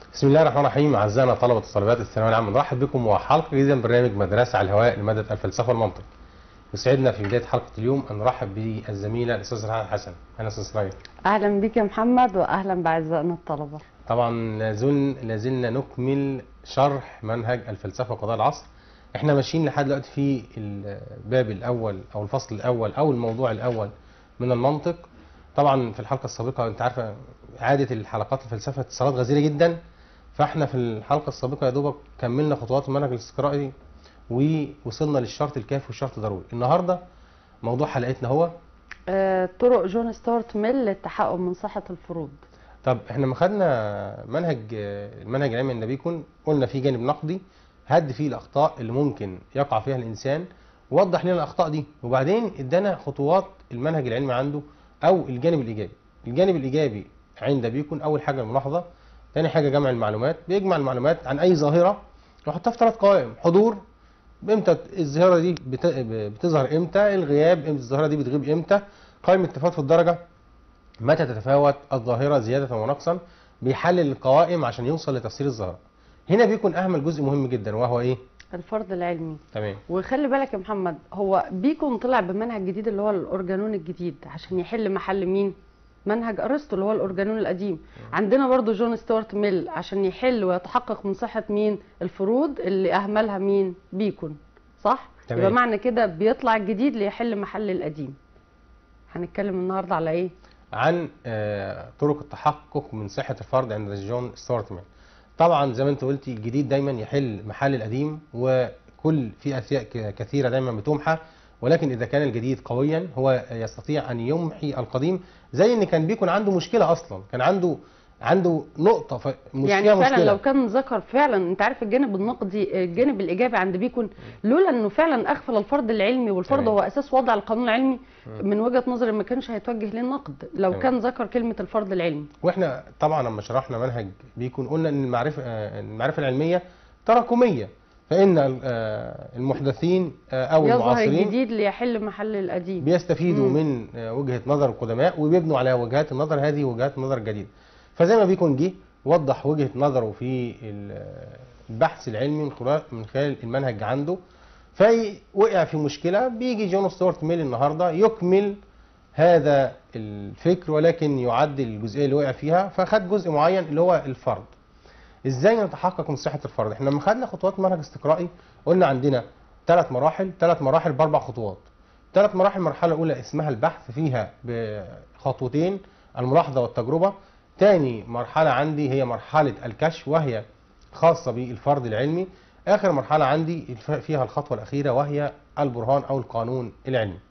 بسم الله الرحمن الرحيم اعزائنا طلبه وطالبات الثانويه العامه نرحب بكم وحلقه جديده من برنامج مدرسه على الهواء لماده الفلسفه والمنطق. يسعدنا في بدايه حلقه اليوم ان نرحب بالزميله الاستاذ رحمه حسن. اهلا استاذ اسرائيل. اهلا بك يا محمد واهلا باعزائنا الطلبه طبعا لازلنا لازلنا نكمل شرح منهج الفلسفه وقضاء العصر. احنا ماشيين لحد دلوقتي في الباب الاول او الفصل الاول او الموضوع الاول من المنطق. طبعا في الحلقه السابقه انت عارفه عاده الحلقات الفلسفه اتصالات غزيره جدا فاحنا في الحلقه السابقه يا دوبك كملنا خطوات المنهج الاستقرائي ووصلنا للشرط الكافي والشرط الضروري النهارده موضوع حلقتنا هو آه، طرق جون ستوارت ميل للتحقق من صحه الفروض طب احنا لما خدنا منهج آه، المنهج العلمي النبي يكون قلنا في جانب نقدي هد فيه الاخطاء اللي ممكن يقع فيها الانسان ووضح لنا الاخطاء دي وبعدين ادانا خطوات المنهج العلمي عنده او الجانب الايجابي الجانب الايجابي عند بيكون اول حاجه الملاحظه تاني حاجه جمع المعلومات بيجمع المعلومات عن اي ظاهره ويحطها في ثلاث قوائم حضور امتى الظاهره دي بت- بتظهر امتى الغياب امتى الظاهره دي بتغيب امتى قائمه التفاوت في الدرجه متى تتفاوت الظاهره زياده ونقصا بيحلل القوائم عشان يوصل لتفسير الظاهره هنا بيكون اهمل جزء مهم جدا وهو ايه الفرض العلمي تمام وخلي بالك يا محمد هو بيكون طلع بمنهج جديد اللي هو الاورجانون الجديد عشان يحل محل مين منهج ارسطو اللي هو الاورجانون القديم عندنا برضو جون ستوارت ميل عشان يحل ويتحقق من صحه مين الفروض اللي اهملها مين بيكون صح تمام. يبقى معنى كده بيطلع الجديد ليحل محل القديم هنتكلم النهارده على ايه عن آه، طرق التحقق من صحة الفرد عند جون ستوارت مان طبعا زي ما انت قلتي الجديد دايما يحل محل القديم وكل في اشياء ك- كثيرة دايما بتمحى ولكن اذا كان الجديد قويا هو يستطيع ان يمحي القديم زي ان كان بيكون عنده مشكلة اصلا كان عنده عنده نقطة ف... مشكلة يعني فعلا مشكلة لو كان ذكر فعلا انت عارف الجانب النقدي الجانب الايجابي عند بيكون لولا انه فعلا اغفل الفرض العلمي والفرض تمام. هو اساس وضع القانون العلمي من وجهه نظري ما كانش هيتوجه ليه النقد لو تمام. كان ذكر كلمه الفرض العلمي واحنا طبعا لما شرحنا منهج بيكون قلنا ان المعرفه آه، المعرفه العلميه تراكميه فان آه، المحدثين آه، او يظهر المعاصرين الجديد ليحل محل القديم بيستفيدوا مم. من آه، وجهه نظر القدماء وبيبنوا على وجهات النظر هذه وجهات النظر الجديده فزي ما بيكون جه وضح وجهه نظره في ال- آه، البحث العلمي من خلال من خلال المنهج عنده فوقع في مشكله بيجي جون ستوارت ميل النهارده يكمل هذا الفكر ولكن يعدل الجزئيه اللي وقع فيها فخد جزء معين اللي هو الفرد ازاي نتحقق من صحه الفرد احنا لما خدنا خطوات منهج استقرائي قلنا عندنا ثلاث مراحل ثلاث مراحل باربع خطوات ثلاث مراحل المرحله الاولى اسمها البحث فيها بخطوتين الملاحظه والتجربه تاني مرحله عندي هي مرحله الكشف وهي خاصه بالفرد العلمي اخر مرحله عندي الف- فيها الخطوه الاخيره وهي البرهان او القانون العلمي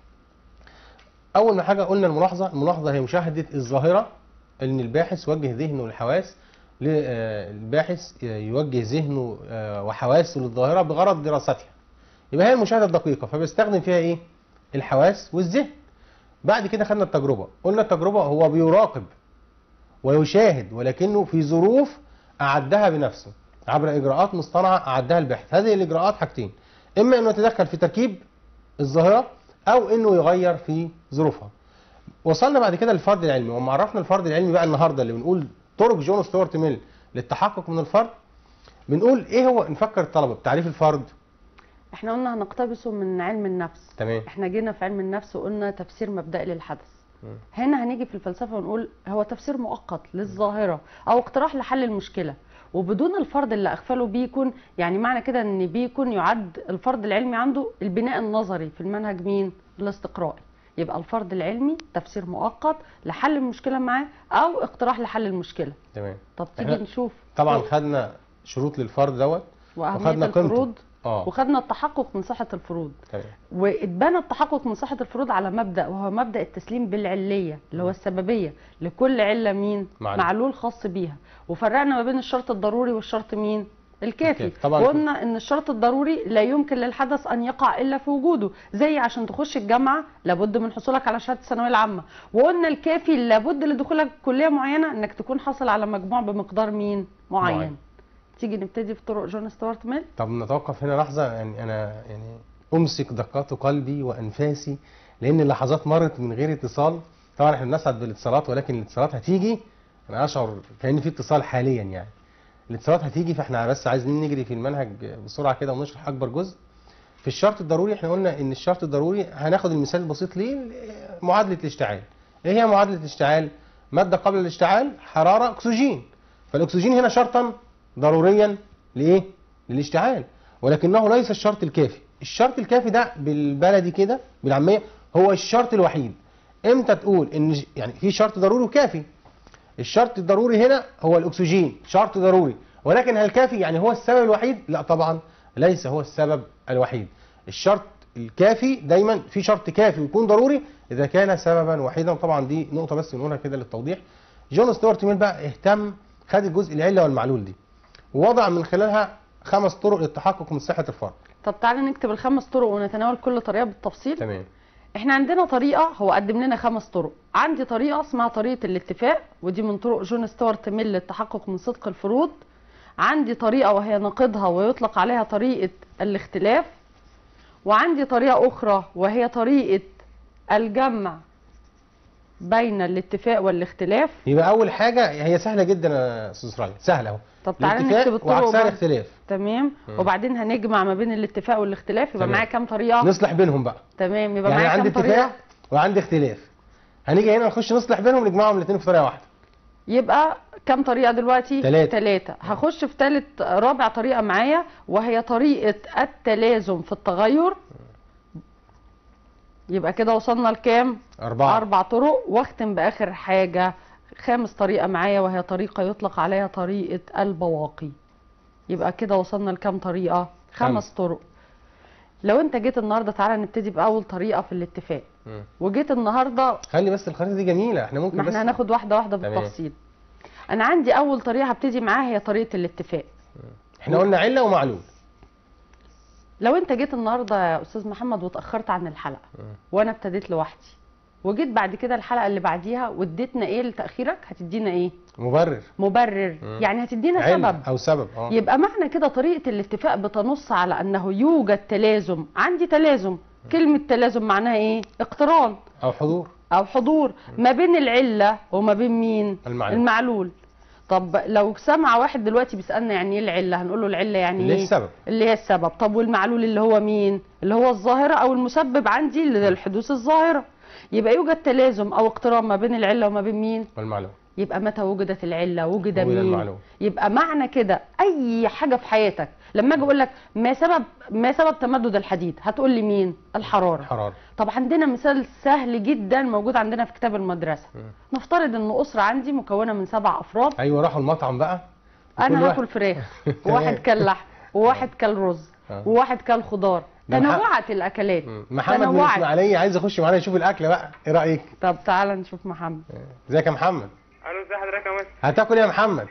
اول ما حاجه قلنا الملاحظه الملاحظه هي مشاهده الظاهره ان الباحث وجه ذهنه للحواس ل- آه، الباحث يوجه ذهنه آه، وحواسه للظاهره بغرض دراستها يبقى هي المشاهده الدقيقه فبيستخدم فيها ايه الحواس والذهن بعد كده خدنا التجربه قلنا التجربه هو بيراقب ويشاهد ولكنه في ظروف اعدها بنفسه عبر اجراءات مصطنعه اعدها الباحث هذه الاجراءات حاجتين اما انه يتدخل في تركيب الظاهره او انه يغير في ظروفها وصلنا بعد كده للفرد العلمي وما عرفنا الفرد العلمي بقى النهارده اللي بنقول طرق جون ستوارت ميل للتحقق من الفرد بنقول ايه هو نفكر الطلبه بتعريف الفرد احنا قلنا هنقتبسه من علم النفس تمام احنا جينا في علم النفس وقلنا تفسير مبدئي للحدث مم. هنا هنيجي في الفلسفه ونقول هو تفسير مؤقت للظاهره او اقتراح لحل المشكله وبدون الفرض اللي اغفله بيكون يعني معنى كده ان بيكون يعد الفرض العلمي عنده البناء النظري في المنهج مين الاستقرائي يبقى الفرض العلمي تفسير مؤقت لحل المشكله معاه او اقتراح لحل المشكله تمام طب تيجي إحنا نشوف طبعا خدنا شروط للفرد دوت واهميه وخدنا قيمته. الفروض اه وخدنا التحقق من صحه الفروض تمام واتبنى التحقق من صحه الفروض على مبدا وهو مبدا التسليم بالعليه اللي هو السببيه لكل عله مين معلول. معلول خاص بيها وفرقنا ما بين الشرط الضروري والشرط مين الكافي الكافي. طبعاً. وقلنا ان الشرط الضروري لا يمكن للحدث ان يقع الا في وجوده زي عشان تخش الجامعه لابد من حصولك على شهاده الثانويه العامه وقلنا الكافي لابد لدخولك كليه معينه انك تكون حاصل على مجموع بمقدار مين معين, معين. تيجي نبتدي في طرق جون ستوارت ميل طب نتوقف هنا لحظه يعني انا يعني امسك دقات قلبي وانفاسي لان اللحظات مرت من غير اتصال طبعا احنا بنسعد بالاتصالات ولكن الاتصالات هتيجي انا اشعر كان في اتصال حاليا يعني الاتصالات هتيجي فاحنا بس عايزين نجري في المنهج بسرعه كده ونشرح اكبر جزء في الشرط الضروري احنا قلنا ان الشرط الضروري هناخد المثال البسيط ليه معادله الاشتعال ايه هي معادله الاشتعال ماده قبل الاشتعال حراره اكسجين فالاكسجين هنا شرطا ضروريا لايه للاشتعال ولكنه ليس الشرط الكافي الشرط الكافي ده بالبلدي كده بالعاميه هو الشرط الوحيد امتى تقول ان ج- يعني في شرط ضروري وكافي الشرط الضروري هنا هو الاكسجين شرط ضروري ولكن هل كافي يعني هو السبب الوحيد لا طبعا ليس هو السبب الوحيد الشرط الكافي دايما في شرط كافي ويكون ضروري اذا كان سببا وحيدا طبعا دي نقطه بس نقولها كده للتوضيح جون ستيوارت ميل بقى اهتم خد الجزء العله والمعلول دي ووضع من خلالها خمس طرق للتحقق من صحه الفرد طب تعالى نكتب الخمس طرق ونتناول كل طريقه بالتفصيل تمام احنا عندنا طريقه هو قدم لنا خمس طرق عندي طريقه اسمها طريقه الاتفاق ودي من طرق جون ستيوارت ميل للتحقق من صدق الفروض عندي طريقه وهي ناقضها ويطلق عليها طريقه الاختلاف وعندي طريقه اخرى وهي طريقه الجمع بين الاتفاق والاختلاف يبقى اول حاجه هي سهله جدا يا استاذ اسرائيل سهله اهو طب تعالى الاتفاق نكتب الطرق وعكسها وبعد- الاختلاف تمام مم. وبعدين هنجمع ما بين الاتفاق والاختلاف يبقى تمام. معايا كام طريقه نصلح بينهم بقى تمام يبقى يعني معايا عندي كام طريقه اتفاق وعندي اختلاف هنيجي هنا نخش نصلح بينهم نجمعهم الاثنين في طريقه واحده يبقى كم طريقة دلوقتي؟ تلاتة. تلاتة هخش في تالت رابع طريقة معايا وهي طريقة التلازم في التغير يبقى كده وصلنا لكام؟ اربعه أربع طرق واختم بآخر حاجة خامس طريقة معايا وهي طريقة يطلق عليها طريقة البواقي يبقى كده وصلنا لكام طريقة؟ خمس خمس. طرق لو انت جيت النهارده تعالى نبتدي بأول طريقة في الاتفاق مم. وجيت النهارده خلي بس الخريطه دي جميله احنا ممكن ما بس احنا هناخد واحده واحده تمام. بالتفصيل انا عندي اول طريقه هبتدي معاها هي طريقه الاتفاق احنا قلنا عله ومعلول لو انت جيت النهارده يا استاذ محمد واتاخرت عن الحلقه مم. وانا ابتديت لوحدي وجيت بعد كده الحلقه اللي بعديها واديتنا ايه لتاخيرك هتدينا ايه مبرر مبرر مم. يعني هتدينا علة سبب او سبب اه يبقى معنى كده طريقه الاتفاق بتنص على انه يوجد تلازم عندي تلازم كلمه تلازم معناها ايه اقتران او حضور او حضور ما بين العله وما بين مين المعلول. المعلول طب لو سمع واحد دلوقتي بيسالنا يعني ايه العله هنقول له العله يعني اللي هي ايه السبب اللي هي السبب طب والمعلول اللي هو مين اللي هو الظاهره او المسبب عندي للحدوث الظاهره يبقى يوجد تلازم او اقتران ما بين العله وما بين مين والمعلول يبقى متى وجدت العله وجد وجد مين المعلول. يبقى معنى كده اي حاجه في حياتك لما اجي اقول لك ما سبب ما سبب تمدد الحديد هتقول لي مين الحراره حراره طب عندنا مثال سهل جدا موجود عندنا في كتاب المدرسه مم. نفترض ان اسره عندي مكونه من سبع افراد ايوه راحوا المطعم بقى وكل انا واحد- هاكل فراخ تمام. وواحد كل لحم وواحد كل رز آه. وواحد كل خضار ده مح- تنوعت الاكلات مم. محمد من تنوعت. الاسماعيليه عايز يخش معانا يشوف الاكل بقى ايه رايك طب تعالى نشوف محمد ازيك يا محمد الو ازي حضرتك يا مستر هتاكل ايه يا محمد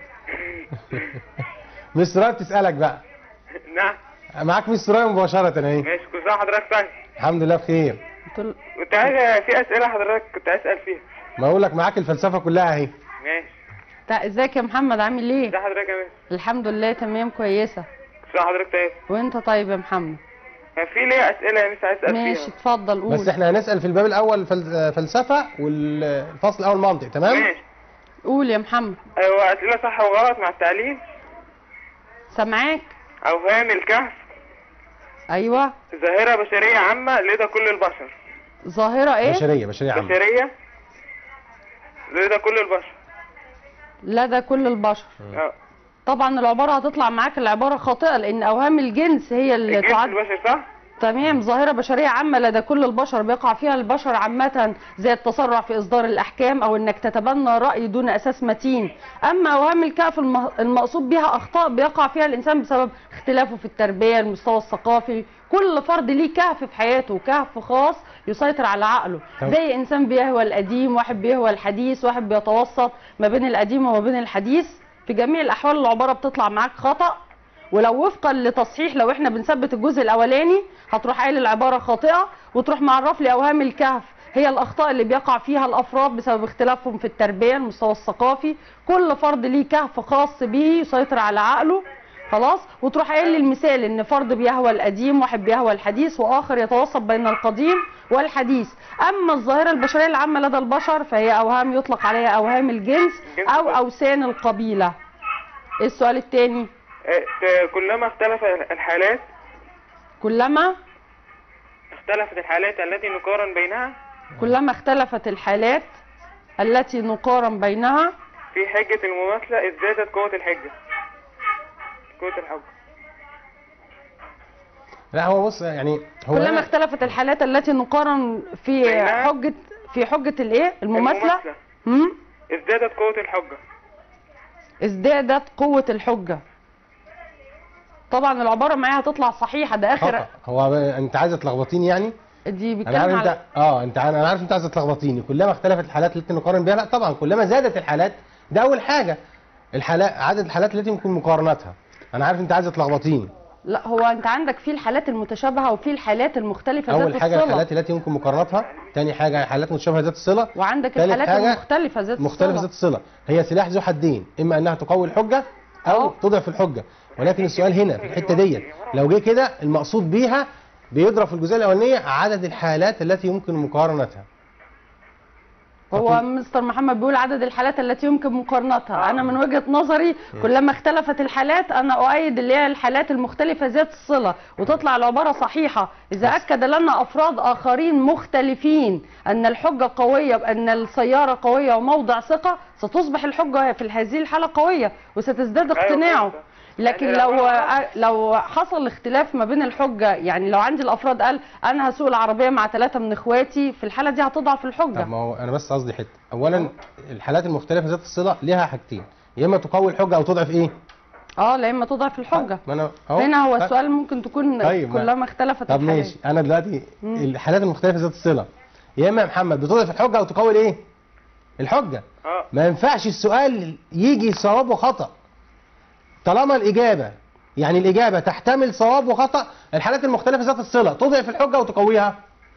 مس راي بتسالك بقى نعم معاك مس راي مباشره اهي ماشي كل سنه حضرتك طيب الحمد لله بخير قلت له كنت عايز في اسئله حضرتك كنت عايز اسال فيها ما اقول لك معاك الفلسفه كلها اهي ماشي تع- ازيك يا محمد عامل ازي ايه حضرتك يا مستر الحمد لله تمام كويسه كل سنه حضرتك طيب وانت طيب يا محمد كان في ليه اسئله يا مستر عايز اسال ماشي فيها اتفضل قول بس احنا هنسال في الباب الاول فل- فلسفه والفصل الاول منطق تمام ماشي قول يا محمد ايوه اسئله صح وغلط مع التعليم سامعاك اوهام الكهف ايوه ظاهره بشريه عامه لدى كل البشر ظاهره ايه بشريه بشريه عامه بشريه لدى كل البشر لدى كل البشر اه طبعا العباره هتطلع معاك العباره خاطئه لان اوهام الجنس هي اللي الجنس تعد البشر صح تمام ظاهرة بشرية عامة لدى كل البشر بيقع فيها البشر عامة زي التسرع في إصدار الأحكام أو إنك تتبنى رأي دون أساس متين أما أوهام الكهف الم- المقصود بها أخطاء بيقع فيها الإنسان بسبب اختلافه في التربية المستوى الثقافي كل فرد ليه كهف في حياته كهف خاص يسيطر على عقله طب- زي إنسان بيهوى القديم واحد بيهوى الحديث واحد بيتوسط ما بين القديم وما بين الحديث في جميع الأحوال العبارة بتطلع معاك خطأ ولو وفقا لتصحيح لو احنا بنثبت الجزء الاولاني هتروح قايل العباره خاطئه وتروح معرف لي اوهام الكهف هي الاخطاء اللي بيقع فيها الافراد بسبب اختلافهم في التربيه المستوى الثقافي كل فرد ليه كهف خاص به يسيطر على عقله خلاص وتروح قايل لي المثال ان فرد بيهوى القديم واحد بيهوى الحديث واخر يتوسط بين القديم والحديث اما الظاهره البشريه العامه لدى البشر فهي اوهام يطلق عليها اوهام الجنس او اوسان القبيله ايه السؤال التاني آه، كلما اختلف الحالات كلما اختلفت الحالات التي نقارن بينها كلما اختلفت الحالات التي نقارن بينها في حجة المماثلة ازدادت قوة الحجة قوة الحجة لا هو بص يعني هو كلما هنا- اختلفت الحالات التي نقارن في بينها؟ حجة في حجة الايه المماثلة هم؟ ازدادت قوة الحجة ازدادت قوة الحجة طبعا العبارة معايا هتطلع صحيحة ده اخر خطأ هو ب- انت عايزه تلخبطيني يعني دي انا بيتكلم عارف على انت اه انت انا عارف انت عايزه تلخبطيني كلما اختلفت الحالات التي نقارن بها لا طبعا كلما زادت الحالات ده اول حاجه الحالات عدد الحالات التي يمكن مقارنتها انا عارف انت عايزه تلخبطيني لا هو انت عندك في الحالات المتشابهة وفي الحالات المختلفة ذات اول حاجه الصلة الحالات التي يمكن مقارنتها تاني حاجه حالات متشابهه ذات الصله وعندك تالت الحالات حاجة المختلفة ذات مختلفه الصلة ذات الصله هي سلاح ذو حدين اما انها تقوي الحجه او أه. تضعف الحجه ولكن السؤال هنا في الحته ديت لو جه كده المقصود بيها بيضرب في الجزئيه الاولانيه عدد الحالات التي يمكن مقارنتها هو فكل- مستر محمد بيقول عدد الحالات التي يمكن مقارنتها انا من وجهة نظري كلما اختلفت الحالات انا اؤيد اللي هي الحالات المختلفة ذات الصلة وتطلع العبارة صحيحة اذا اكد لنا افراد اخرين مختلفين ان الحجة قوية بان السيارة قوية وموضع ثقة ستصبح الحجة في هذه الحالة قوية وستزداد اقتناعه فهمت. لكن يعني لو لو- لو حصل اختلاف ما بين الحجة يعني لو عندي الافراد قال انا هسوق العربية مع ثلاثة من اخواتي في الحالة دي هتضعف الحجة طب ما هو انا بس قصدي حته اولا الحالات المختلفه ذات الصله ليها حاجتين يا اما تقوي الحجه او تضعف ايه اه لا اما تضعف الحجه ما انا اهو هنا هو طيب. السؤال ممكن تكون طيب، ما- كلما اختلفت طب الحالات. ماشي انا دلوقتي مم. الحالات المختلفه ذات الصله يا اما يا محمد بتضعف الحجه او تقوي الايه الحجه اه ما ينفعش السؤال يجي صواب وخطا طالما الاجابه يعني الاجابه تحتمل صواب وخطا الحالات المختلفه ذات الصله تضعف الحجه او تقويها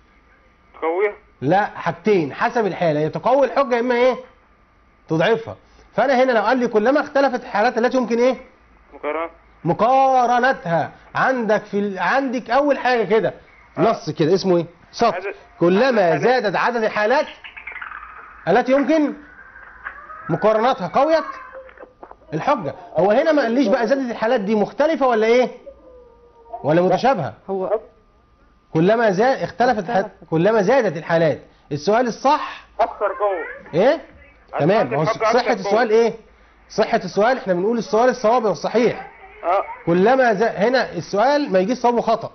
قوية لا حاجتين حسب الحاله يا تقوي الحجه يا اما ايه تضعفها فانا هنا لو قال لي كلما اختلفت الحالات التي يمكن ايه مقارنة مقارنتها عندك في ال... عندك اول حاجه كده نص كده اسمه ايه سطر عدد- كلما عدد- زادت عدد الحالات التي يمكن مقارنتها قويت الحجه هو هنا ما قاليش بقى زادت الحالات دي مختلفه ولا ايه ولا متشابهه هو كلما زاد اختلفت الح... اختلفت. كلما زادت الحالات السؤال الصح أكثر قوة ايه تمام عندك هو حق أكتر صحه قوة. السؤال ايه صحه السؤال احنا بنقول السؤال الصواب والصحيح اه كلما زاد هنا السؤال ما يجيش صواب وخطا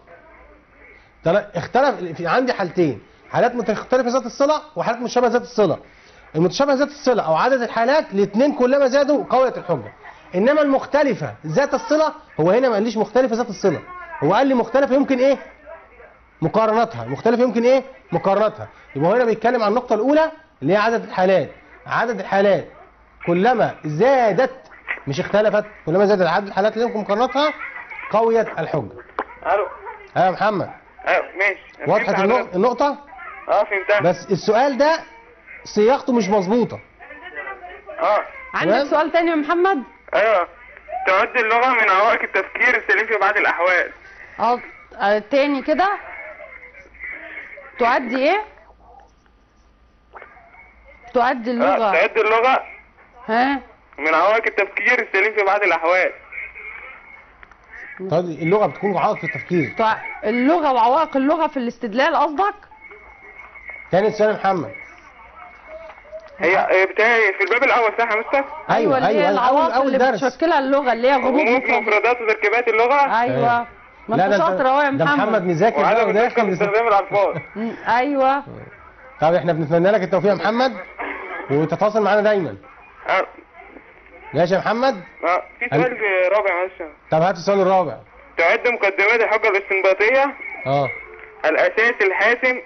تلا- اختلف في عندي حالتين حالات مختلفه ذات الصله وحالات متشابهه ذات الصله المتشابهه ذات الصله او عدد الحالات الاثنين كلما زادوا قويت الحجه انما المختلفه ذات الصله هو هنا ما قاليش مختلفه ذات الصله هو قال لي مختلفه يمكن ايه مقارنتها مختلفه يمكن ايه مقارنتها يبقى هو هنا بيتكلم عن النقطه الاولى اللي هي عدد الحالات عدد الحالات كلما زادت مش اختلفت كلما زادت عدد الحالات اللي يمكن مقارنتها قويت الحجه الو اه يا محمد ايوه ماشي أنا وضحت فهمت النق- حضرتك. النقطه اه فهمتها بس السؤال ده صياغته مش مظبوطه اه عندك تمام. سؤال تاني يا محمد ايوه تعد اللغة من عوائق التفكير السليم في بعض الأحوال اه آه، تاني كده تؤدي ايه تؤدي آه اللغة تعد اللغة ها من عوائق التفكير السليم في بعض الأحوال طيب اللغه بتكون عائق في التفكير تع- اللغة وعوائق اللغة في الاستدلال قصدك تاني السؤال يا محمد هي هي بتاعي في الباب الأول صح يا مستر؟ ايوه اللي هي ايوه العوائق اول اول اللي درس بتشكلها اللغة اللي هي غموض غموض مفرد مفردات وتركيبات اللغة ايوه ما لا انت ده شاطر اهو يا ده محمد محمد مذاكر بقى وعدم الدقة وداخل في استخدام الألفاظ م، ايوه طب احنا بنتمنى لك التوفيق يا محمد وتتواصل معانا دايما اه ماشي يا محمد اه في سؤال رابع معلش طب هات السؤال الرابع تعد مقدمات الحجة الاستنباطية اه الأساس الحاسم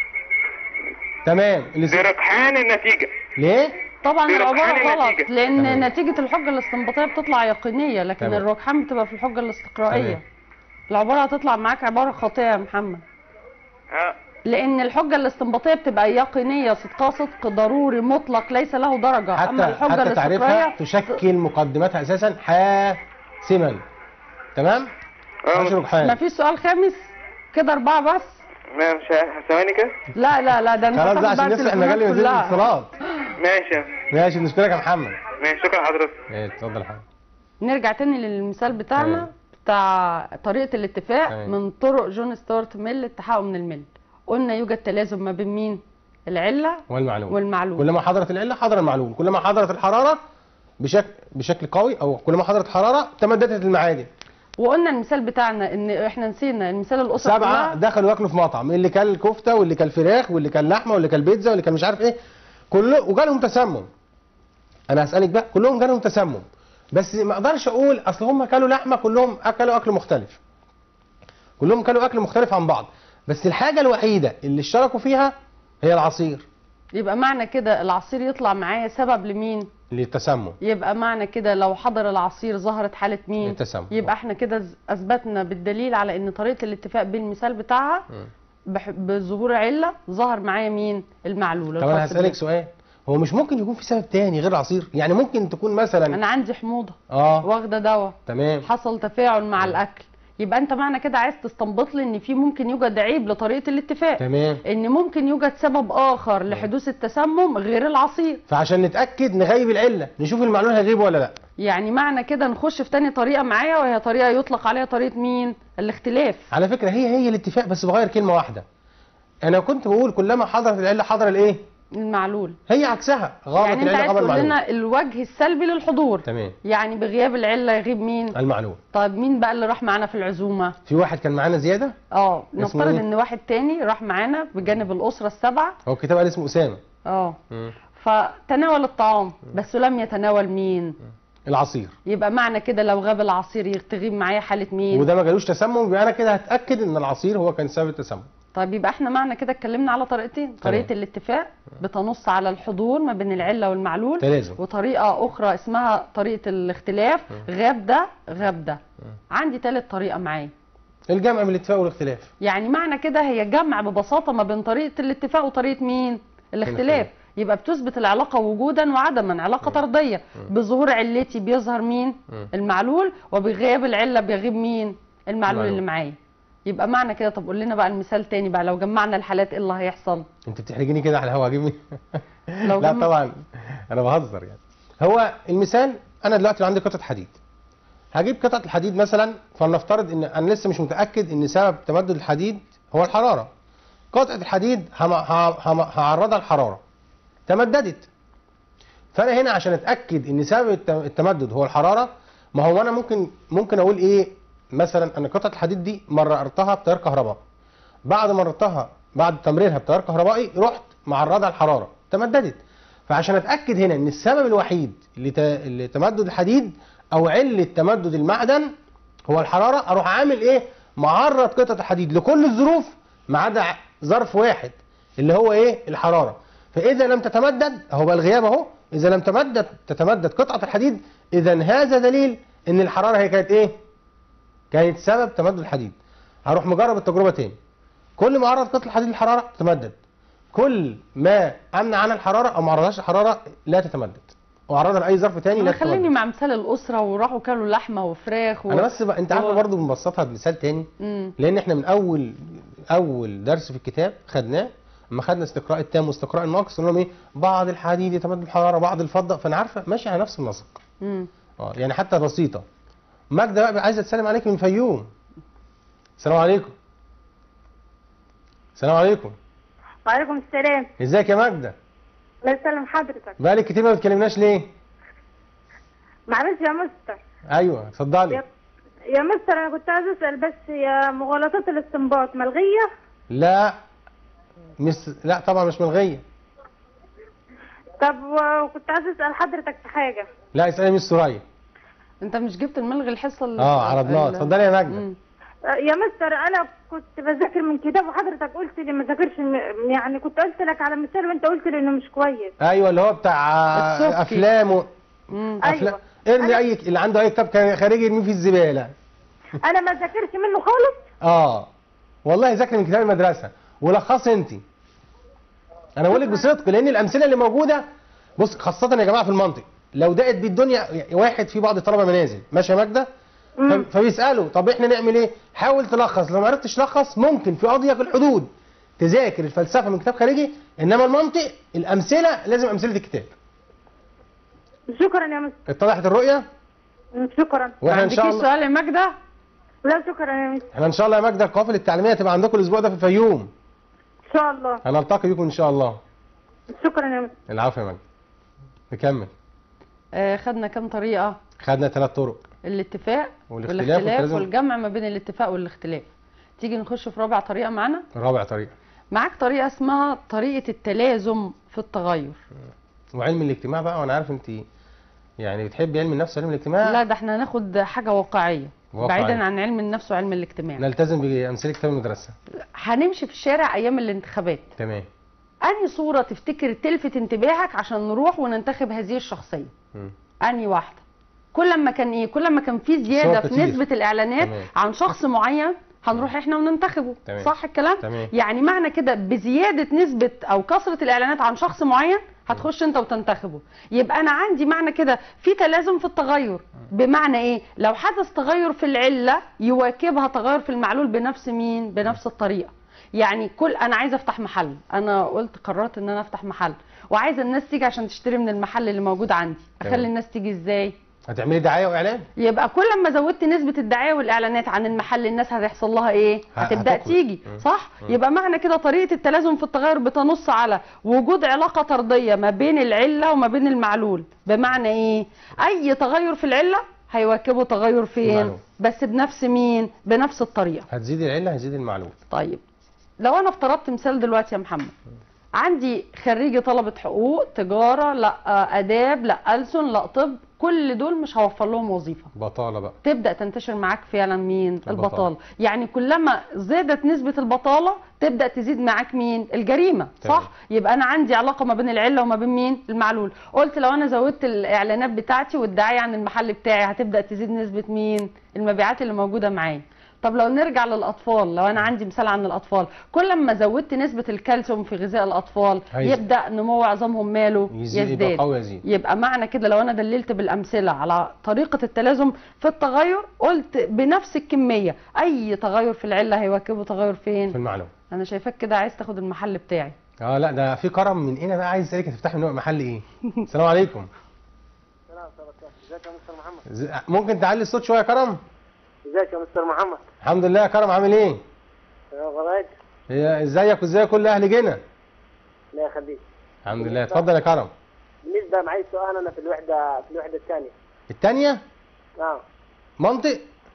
تمام اللي س- لرجحان النتيجة ليه طبعا في العبارة رجحان غلط النتيجة. لان تمام. نتيجة الحجة الاستنباطية بتطلع يقينية لكن تمام. الرجحان بتبقى في الحجة الاستقرائية تمام. العبارة هتطلع معاك عبارة خاطئة يا محمد اه لان الحجة الاستنباطية بتبقى يقينية صدقها صدق ضروري مطلق ليس له درجة حتى اما الحجة حتى تعريفها الاستقرائية تشكل مقدمتها اساسا حاسما تمام اه مش رجحان ما فيش سؤال خامس كده اربعة بس ما مش ه- ثواني كده لا لا لا ده انت خلاص هتاخد ده بقى عشان نفتح التليفونات مجال لمزيد كلها الاتصالات ماشي ماشي نشكرك يا محمد ماشي شكرا لحضرتك ايه اتفضل يا محمد نرجع تاني للمثال بتاعنا تمام. بتاع طريقه الاتفاق تمام. من طرق جون ستوارت ميل التحقق من الميل قلنا يوجد تلازم ما بين مين العله والمعلوم والمعلول كلما حضرت العله حضر المعلوم كلما حضرت الحراره بشكل بشكل قوي او كلما حضرت حراره تمددت المعادن وقلنا المثال بتاعنا ان احنا نسينا المثال الاسره سبعه كلها دخلوا ياكلوا في مطعم اللي كل كفته واللي كل فراخ واللي كل لحمه واللي كل بيتزا واللي كل مش عارف ايه كله وجالهم تسمم انا هسالك بقى كلهم جالهم تسمم بس ما اقدرش اقول اصل هم كلوا لحمه كلهم اكلوا اكل مختلف كلهم كلوا اكل مختلف عن بعض بس الحاجه الوحيده اللي اشتركوا فيها هي العصير يبقى معنى كده العصير يطلع معايا سبب لمين للتسمم يبقى معنى كده لو حضر العصير ظهرت حاله مين التسمم يبقى احنا كده ز- اثبتنا بالدليل على ان طريقه الاتفاق بين المثال بتاعها مم. بح- بظهور عله ظهر معايا مين المعلول طب انا الخاص هسالك بيه. سؤال هو مش ممكن يكون في سبب تاني غير العصير يعني ممكن تكون مثلا انا عندي حموضه اه واخده دواء تمام حصل تفاعل مع الاكل يبقى انت معنى كده عايز تستنبط لي ان في ممكن يوجد عيب لطريقه الاتفاق تمام ان ممكن يوجد سبب اخر لحدوث التسمم غير العصير فعشان نتاكد نغيب العله نشوف المعلول هيغيب ولا لا يعني معنى كده نخش في تاني طريقه معايا وهي طريقه يطلق عليها طريقه مين الاختلاف على فكره هي هي الاتفاق بس بغير كلمه واحده انا كنت بقول كلما حضرت العله حضر الايه المعلول هي عكسها غابت يعني انت العله عايز غاب تقول المعلول لنا الوجه السلبي للحضور تمام يعني بغياب العله يغيب مين المعلول طيب مين بقى اللي راح معانا في العزومه في واحد كان معانا زياده اه اسمه نفترض إيه؟ ان واحد تاني راح معانا بجانب الاسره السبعه هو الكتاب قال اسمه اسامه اه فتناول الطعام بس لم يتناول مين العصير يبقى معنى كده لو غاب العصير تغيب معايا حاله مين وده ما جالوش تسمم يبقى انا كده هتاكد ان العصير هو كان سبب التسمم طيب يبقى احنا معنى كده اتكلمنا على طريقتين طريقه الاتفاق بتنص على الحضور ما بين العله والمعلول تلازم وطريقه اخرى اسمها طريقه الاختلاف غاب ده غاب ده عندي ثالث طريقه معايا الجمع من الاتفاق والاختلاف يعني معنى كده هي جمع ببساطه ما بين طريقه الاتفاق وطريقه مين الاختلاف الاختلاف. يبقى بتثبت العلاقه وجودا وعدما علاقه طرديه بظهور علتي بيظهر مين مم. المعلول وبغياب العله بيغيب مين المعلول المعلول. اللي معايا يبقى معنى كده طب قول لنا بقى المثال تاني بقى لو جمعنا الحالات ايه اللي هيحصل انت بتحرجيني كده على الهوا هجيب لو لا جمع- طبعا انا بهزر يعني هو المثال انا دلوقتي عندي قطعه حديد هجيب قطعه الحديد مثلا فلنفترض ان انا لسه مش متاكد ان سبب تمدد الحديد هو الحراره قطعه الحديد هم- ه- هم- هعرضها للحراره تمددت فانا هنا عشان اتاكد ان سبب الت- التمدد هو الحراره ما هو انا ممكن ممكن اقول ايه مثلا انا قطعه الحديد دي مررتها بتيار كهرباء بعد ما مررتها بعد تمريرها بتيار كهربائي رحت معرضها للحراره تمددت فعشان اتاكد هنا ان السبب الوحيد لت- لتمدد الحديد او عله تمدد المعدن هو الحراره اروح عامل ايه معرض قطعه الحديد لكل الظروف ما عدا ع- ظرف واحد اللي هو ايه الحراره فاذا لم تتمدد اهو بقى الغياب اهو اذا لم تمدد تتمدد قطعه الحديد اذا هذا دليل ان الحراره هي كانت ايه كانت سبب تمدد الحديد هروح مجرب التجربه تاني كل ما اعرض قطعه الحديد للحراره تتمدد كل ما امنع عنها الحراره او ما اعرضهاش الحراره لا تتمدد واعرضها لاي ظرف تاني لا أنا خليني تتمدد مع مثال الاسره وراحوا كلوا لحمه وفراخ و... انا بس بقى انت عارفه و- برضه بنبسطها بمثال تاني مم. لان احنا من اول اول درس في الكتاب خدناه اما خدنا استقراء التام واستقراء الناقص قلنا لهم ايه بعض الحديد يتمدد الحراره بعض الفضه فانا عارفه ماشي على نفس النسق مم. اه يعني حتى بسيطه ماجده بقى عايزه تسلم عليك من الفيوم السلام عليكم السلام عليكم وعليكم السلام ازيك يا ماجده الله يسلم حضرتك بقالك كتير ما بتكلمناش ليه معلش يا مستر ايوه اتفضلي يا, يا مستر انا كنت عايز اسال بس يا مغالطات الاستنباط ملغيه لا مش لا طبعا مش ملغيه طب وكنت عايز اسال حضرتك في حاجه لا اسالي مش سوريا انت مش جبت الملغي الحصه ال- اه عرضناها ال- اتفضلي يا ماجده مم. يا مستر انا كنت بذاكر من كتاب وحضرتك قلت لي ما ذاكرش م- يعني كنت قلت لك على مثال وانت قلت لي انه مش كويس ايوه اللي هو بتاع السبكي. افلام و... مم. افلام أيوة. ارمي أنا- اي اللي عنده اي كتاب كان خارجي يرميه في الزباله انا ما ذاكرش منه خالص اه والله ذاكر من كتاب المدرسه ولخصي انت انا بقول لك بصدق لان الامثله اللي موجوده بص خاصه يا جماعه في المنطق لو دقت بيه الدنيا واحد في بعض الطلبه منازل ماشي يا ماجده مم. ف- فبيسالوا طب احنا نعمل ايه حاول تلخص لو ما عرفتش تلخص ممكن في اضيق الحدود تذاكر الفلسفه من كتاب خارجي انما المنطق الامثله لازم امثله الكتاب شكرا يا مستر اتضحت الرؤيه شكرا واحنا ما ان شاء عندكيش الله سؤال يا ماجده لا شكرا يا مس احنا ان شاء الله يا ماجده القوافل التعليميه تبقى عندكم الاسبوع ده في الفيوم ان شاء الله هنلتقي بكم ان شاء الله شكرا يا مس العفو يا ماجده نكمل آه خدنا كام طريقه خدنا ثلاث طرق الاتفاق والاختلاف والاختلاف والتلازم. والجمع ما بين الاتفاق والاختلاف تيجي نخش في رابع طريقه معانا رابع طريقه معاك طريقه اسمها طريقه التلازم في التغير وعلم الاجتماع بقى وانا عارف انت يعني بتحبي علم النفس وعلم الاجتماع لا ده احنا هناخد حاجه واقعيه واقعية. بعيدا عن علم النفس وعلم الاجتماع نلتزم بامثله كتاب المدرسه هنمشي في الشارع ايام الانتخابات تمام انهي صوره تفتكر تلفت انتباهك عشان نروح وننتخب هذه الشخصيه مم. انهي واحده كل ما كان ايه كل ما كان في زياده صور في كتير. نسبه الاعلانات تمام. عن شخص معين هنروح احنا وننتخبه تمام. صح الكلام تمام. يعني معنى كده بزياده نسبه او كثره الاعلانات عن شخص معين هتخش انت وتنتخبه يبقى انا عندي معنى كده في تلازم في التغير بمعنى ايه لو حدث تغير في العله يواكبها تغير في المعلول بنفس مين بنفس الطريقه يعني كل انا عايزه افتح محل انا قلت قررت ان انا افتح محل وعايزه الناس تيجي عشان تشتري من المحل اللي موجود عندي تمام. اخلي الناس تيجي ازاي هتعملي دعايه واعلان يبقى كل ما زودت نسبة الدعاية والإعلانات عن المحل الناس هيحصل لها إيه؟ ه- هتبدأ هتقبل. تيجي مم. صح؟ مم. يبقى معنى كده طريقة التلازم في التغير بتنص على وجود علاقة طردية ما بين العلة وما بين المعلول بمعنى إيه؟ أي تغير في العلة هيواكبه تغير فين؟ المعلول. بس بنفس مين؟ بنفس الطريقة هتزيد العله هتزيد المعلول طيب لو انا افترضت مثال دلوقتي يا محمد عندي خريجي طلبة حقوق تجارة لا آداب لا ألسن لا طب كل دول مش هوفر لهم وظيفة بطاله بقى تبدا تنتشر معاك فعلا مين البطالة. البطاله يعني كلما زادت نسبه البطاله تبدا تزيد معاك مين الجريمه تمام. صح يبقى انا عندي علاقه ما بين العله وما بين مين المعلول قلت لو انا زودت الاعلانات بتاعتي والدعايه عن المحل بتاعي هتبدا تزيد نسبه مين المبيعات اللي موجوده معايا طب لو نرجع للاطفال لو انا عندي مثال عن الاطفال كل ما زودت نسبه الكالسيوم في غذاء الاطفال هيزيد. يبدا نمو عظامهم ماله يزيد يبقى يزداد قوي يزيد يبقى معنى كده لو انا دللت بالامثله على طريقه التلازم في التغير قلت بنفس الكميه اي تغير في العله هيواكبه تغير في فين المعلوم انا شايفاك كده عايز تاخد المحل بتاعي اه لا ده في كرم من هنا بقى عايز اسالك هتفتحي من محل ايه السلام عليكم ازيك يا مستر محمد ز- ممكن تعلي الصوت شويه يا كرم ازيك يا مستر محمد الحمد لله يا كرم عامل ايه يا غرايب هي ازيك وازاي كل اهل جنة لا يخليك الحمد لله اتفضل يا كرم بالنسبه معي سؤال انا في الوحده في الوحده الثانيه الثانيه نعم منطق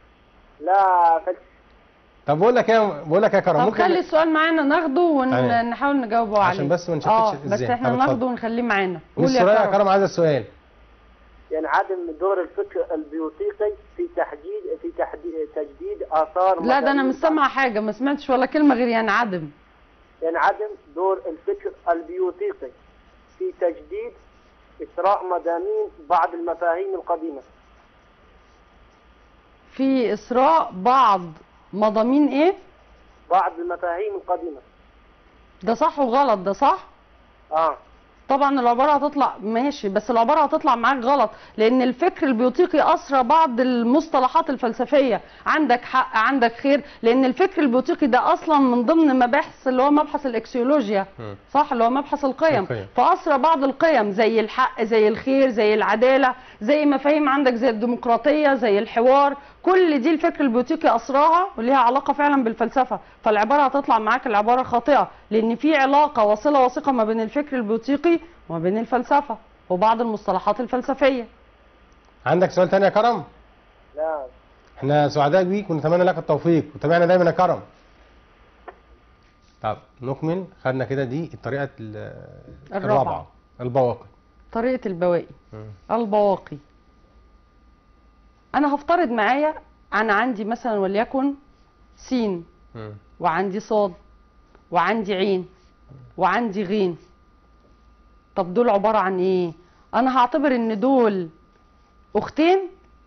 لا فلس طب بقول لك ايه بقول لك يا كرم طب ممكن خلي السؤال معانا ناخده تمام. ونحاول نجاوبه عليه عشان بس ما نشتتش اه الذهن. بس احنا طب اتفضل. ناخده ونخليه معانا مش قول سوريا يا يا كرم كرم عايز السؤال يعني عدم دور الفكر البيوتيقي في تحديد في تحديد تجديد اثار لا ده انا مدامين مش سامعه حاجه ما سمعتش ولا كلمه غير يعني عدم يعني عدم دور الفكر البيوتيقي في تجديد إثراء مدامين بعض المفاهيم القديمة في اسراء بعض مضامين ايه بعض المفاهيم القديمة ده صح وغلط ده صح آه طبعا العباره هتطلع ماشي بس العباره هتطلع معاك غلط لان الفكر البيوتيقي اسرى بعض المصطلحات الفلسفيه عندك حق عندك خير لان الفكر البيوتيقي ده اصلا من ضمن مباحث اللي هو مبحث الاكسيولوجيا مم. صح اللي هو مبحث القيم القيم. فاسرى بعض القيم زي الحق زي الخير زي العداله زي مفاهيم عندك زي الديمقراطيه زي الحوار كل دي الفكر البيوتيقي اسراها وليها علاقه فعلا بالفلسفه فالعباره هتطلع معاك العباره خاطئه لان في علاقه وصله وثيقه ما بين الفكر البيوتيقي وما بين الفلسفه وبعض المصطلحات الفلسفيه عندك سؤال تاني يا كرم لا احنا سعداء بيك ونتمنى لك التوفيق وتابعنا دايما يا كرم طب نكمل خدنا كده دي الطريقه ال- الرابعة. الرابعه البواقي طريقه البواقي مم. البواقي انا هفترض معايا انا عندي مثلا وليكن سين مم. وعندي صاد وعندي عين وعندي غين طب دول عبارة عن ايه انا هعتبر ان دول اختين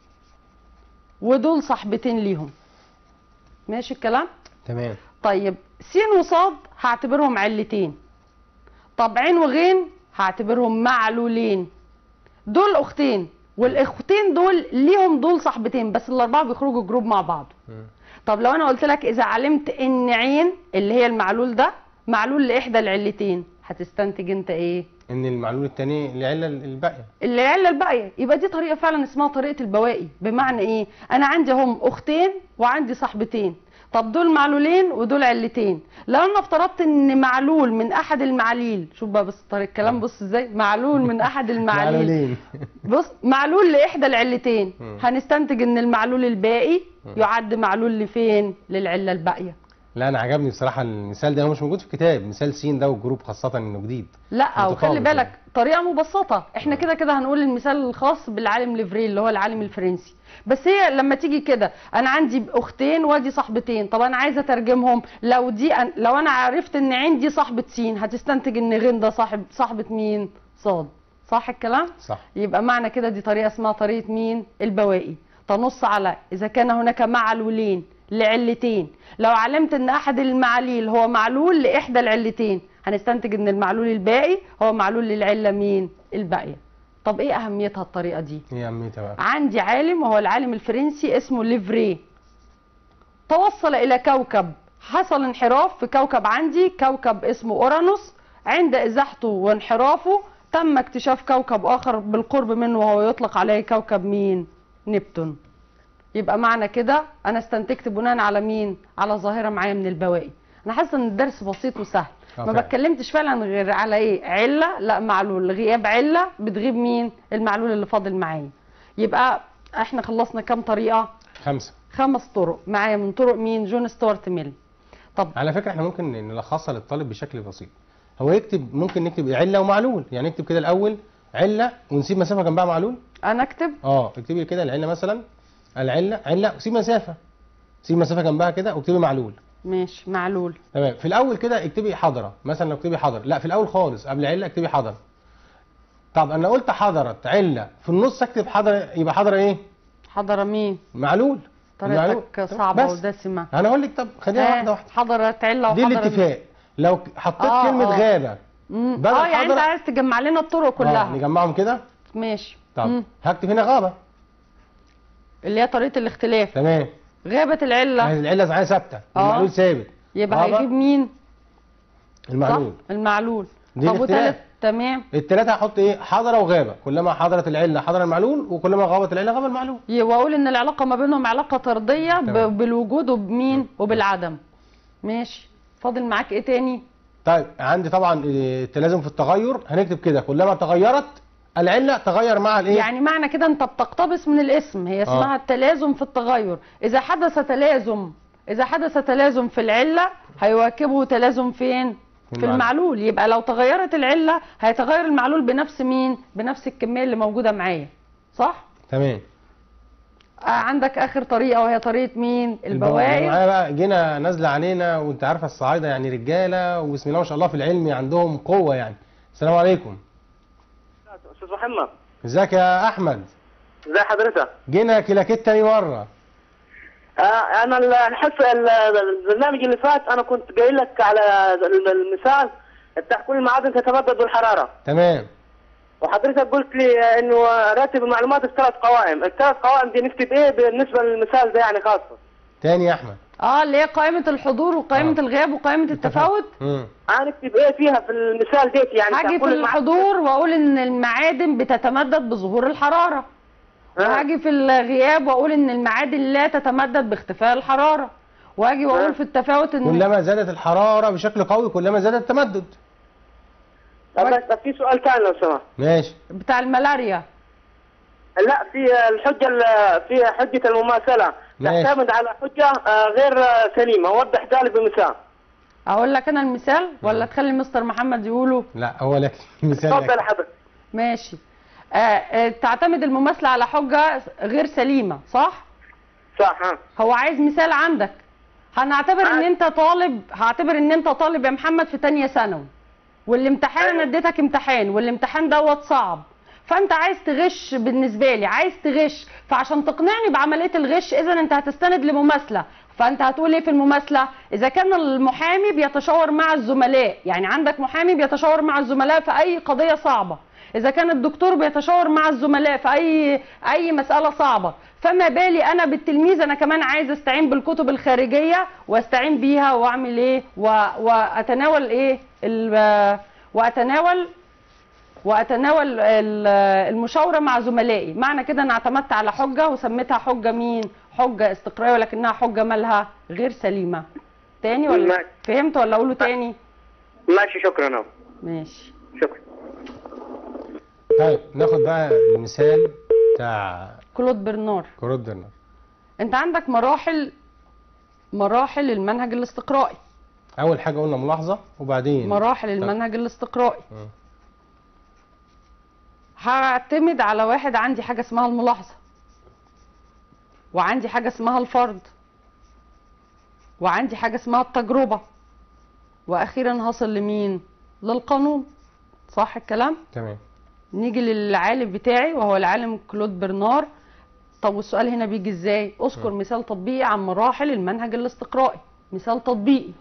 ودول صاحبتين ليهم ماشي الكلام تمام طيب سين وصاد هعتبرهم علتين طب عين وغين هعتبرهم معلولين دول اختين والاختين دول ليهم دول صاحبتين بس الاربعه بيخرجوا جروب مع بعض مم. طب لو انا قلت لك اذا علمت ان عين اللي هي المعلول ده معلول لاحدى العلتين هتستنتج انت ايه ان المعلول الثاني العله الباقيه العله الباقيه يبقى دي طريقه فعلا اسمها طريقه البوائي بمعنى ايه انا عندي هم اختين وعندي صاحبتين طب دول معلولين ودول علتين لو انا افترضت ان معلول من احد المعاليل شوف بقى بس طريقه الكلام بص ازاي معلول من احد المعاليل معلولين بص معلول لاحدى العلتين مم. هنستنتج ان المعلول الباقي يعد معلول لفين للعله الباقيه لا انا عجبني بصراحه المثال ده هو مش موجود في الكتاب مثال سين ده والجروب خاصه انه جديد لا وخلي متفاوت بالك يعني. طريقه مبسطه احنا كده كده هنقول المثال الخاص بالعالم ليفري اللي هو العالم الفرنسي بس هي لما تيجي كده انا عندي اختين وادي صاحبتين طب انا عايزه اترجمهم لو دي أن لو انا عرفت ان عندي صاحبه سين هتستنتج ان غين ده صاحب صاحبه مين صاد صح الكلام صح يبقى معنى كده دي طريقه اسمها طريقه مين البوائي تنص على اذا كان هناك معلولين لعلتين لو علمت ان احد المعاليل هو معلول لاحدى العلتين هنستنتج ان المعلول الباقي هو معلول للعله مين الباقيه طب ايه اهميتها الطريقه دي ايه اهميتها بقى عندي عالم وهو العالم الفرنسي اسمه ليفري توصل الى كوكب حصل انحراف في كوكب عندي كوكب اسمه اورانوس عند ازاحته وانحرافه تم اكتشاف كوكب اخر بالقرب منه وهو يطلق عليه كوكب مين نبتون يبقى معنى كده انا استنتجت بناء على مين على ظاهره معايا من البواقي انا حاسه ان الدرس بسيط وسهل آه ما فعلا. بتكلمتش فعلا غير على ايه عله لا معلول غياب عله بتغيب مين المعلول اللي فاضل معايا يبقى احنا خلصنا كام طريقه خمسه خمس طرق معايا من طرق مين جون ستوارت ميل طب على فكره احنا ممكن نلخصها للطالب بشكل بسيط هو يكتب ممكن نكتب عله ومعلول يعني نكتب كده الاول عله ونسيب مسافه جنبها معلول انا اكتب اه اكتبي كده العله مثلا العله عله وسيب مسافه سيب مسافه جنبها كده واكتبي معلول ماشي معلول تمام في الاول كده اكتبي حضره مثلا لو اكتبي حضر لا في الاول خالص قبل عله اكتبي حضر طب انا قلت حضرت عله في النص اكتب حضر يبقى حضره ايه حضر مين معلول المعلول. طريقتك صعبه بس ودسمه انا اقول لك طب خليها واحده واحده حضرت عله دي وحضر الاتفاق لو ك- حطيت آه، كلمه آه. غابه مم. بدل اه يعني انت حضر- عايز تجمع لنا الطرق كلها آه نجمعهم كده ماشي طب مم. هكتب هنا غابه اللي هي طريقه الاختلاف تمام غابه العله يعني العله زعانه ثابته آه. المعلول ثابت يبقى غابة. هيجيب مين المعلول صح المعلول دي طب الاختلاف. وتالت تمام الثلاثه هحط ايه حضره وغابه كلما حضرت العله حضر المعلول وكلما غابت العله غاب المعلول ي- واقول ان العلاقه ما بينهم علاقه طرديه ب- تمام. بالوجود وبمين وبالعدم ماشي فاضل معاك ايه تاني طيب عندي طبعا إيه، التلازم في التغير هنكتب كده كلما تغيرت العله تغير مع الايه يعني معنى كده انت بتقتبس من الاسم هي اسمها آه. التلازم في التغير اذا حدث تلازم اذا حدث تلازم في العله هيواكبه تلازم فين في المعلول. المعلول يبقى لو تغيرت العله هيتغير المعلول بنفس مين بنفس الكميه اللي موجوده معايا صح تمام آه عندك اخر طريقه وهي طريقه مين البواقي البواقي معايا بقى جينا نازله علينا وانت عارفه الصعايده يعني رجاله وبسم الله ما شاء الله في العلم عندهم قوه يعني السلام عليكم استاذ محمد ازيك يا احمد ازي حضرتك؟ جينا كلاكيت تاني مره آه انا ال- الحصه ال- البرنامج اللي فات انا كنت جاي لك على ال- المثال بتاع كل المعادن تتمدد بالحراره تمام وحضرتك قلت لي انه راتب المعلومات في ثلاث قوائم، الثلاث قوائم دي نكتب ايه بالنسبه للمثال ده يعني خاصه؟ تاني يا احمد اه اللي هي قائمه الحضور وقائمه آه. الغياب وقائمه التفاوت امم هنكتب ايه فيها في المثال ديت يعني بتاع هاجي كل في المعادن؟ الحضور واقول ان المعادن بتتمدد بظهور الحراره آه. وهاجي في الغياب واقول ان المعادن لا تتمدد باختفاء الحراره واجي آه. واقول في التفاوت ان كلما زادت الحراره بشكل قوي كلما زاد التمدد طب بس طب في سؤال ثاني لو سمحت ماشي بتاع الملاريا لا في الحجه ال- في حجه المماثله ماشي. تعتمد على حجه آه، غير آه، سليمه وضح ذلك بمثال اقول لك انا المثال ولا تخلي مستر محمد يقوله لا هو لك مثال تفضل لك. حضرتك ماشي آه آه تعتمد المماثله على حجه غير سليمه صح صح ها هو عايز مثال عندك هنعتبر ان عادي. انت طالب هعتبر ان انت طالب يا محمد في تانية ثانوي والامتحان انا أيوة. اديتك امتحان والامتحان دوت صعب فانت عايز تغش بالنسبه لي عايز تغش فعشان تقنعني بعمليه الغش اذا انت هتستند لمماثله فانت هتقول ايه في المماثله اذا كان المحامي بيتشاور مع الزملاء يعني عندك محامي بيتشاور مع الزملاء في اي قضيه صعبه اذا كان الدكتور بيتشاور مع الزملاء في اي اي مساله صعبه فما بالي انا بالتلميذ انا كمان عايز استعين بالكتب الخارجيه واستعين بيها واعمل ايه و... واتناول ايه ال... واتناول واتناول ال- المشاوره مع زملائي معنى كده انا اعتمدت على حجه وسميتها حجه مين حجه استقرائيه ولكنها حجه مالها غير سليمه تاني ولا ماشي. فهمت ولا اقوله تاني ماشي شكرا أهو ماشي شكرا طيب ناخد بقى المثال بتاع كلود برنار كرود برنر انت عندك مراحل مراحل المنهج الاستقرائي اول حاجه قلنا ملاحظه وبعدين مراحل المنهج الاستقرائي مم. هعتمد على واحد عندي حاجه اسمها الملاحظه وعندي حاجه اسمها الفرض وعندي حاجه اسمها التجربه واخيرا هصل لمين للقانون صح الكلام تمام نيجي للعالم بتاعي وهو العالم كلود برنار طب والسؤال هنا بيجي ازاي اذكر مثال تطبيقي عن مراحل المنهج الاستقرائي مثال تطبيقي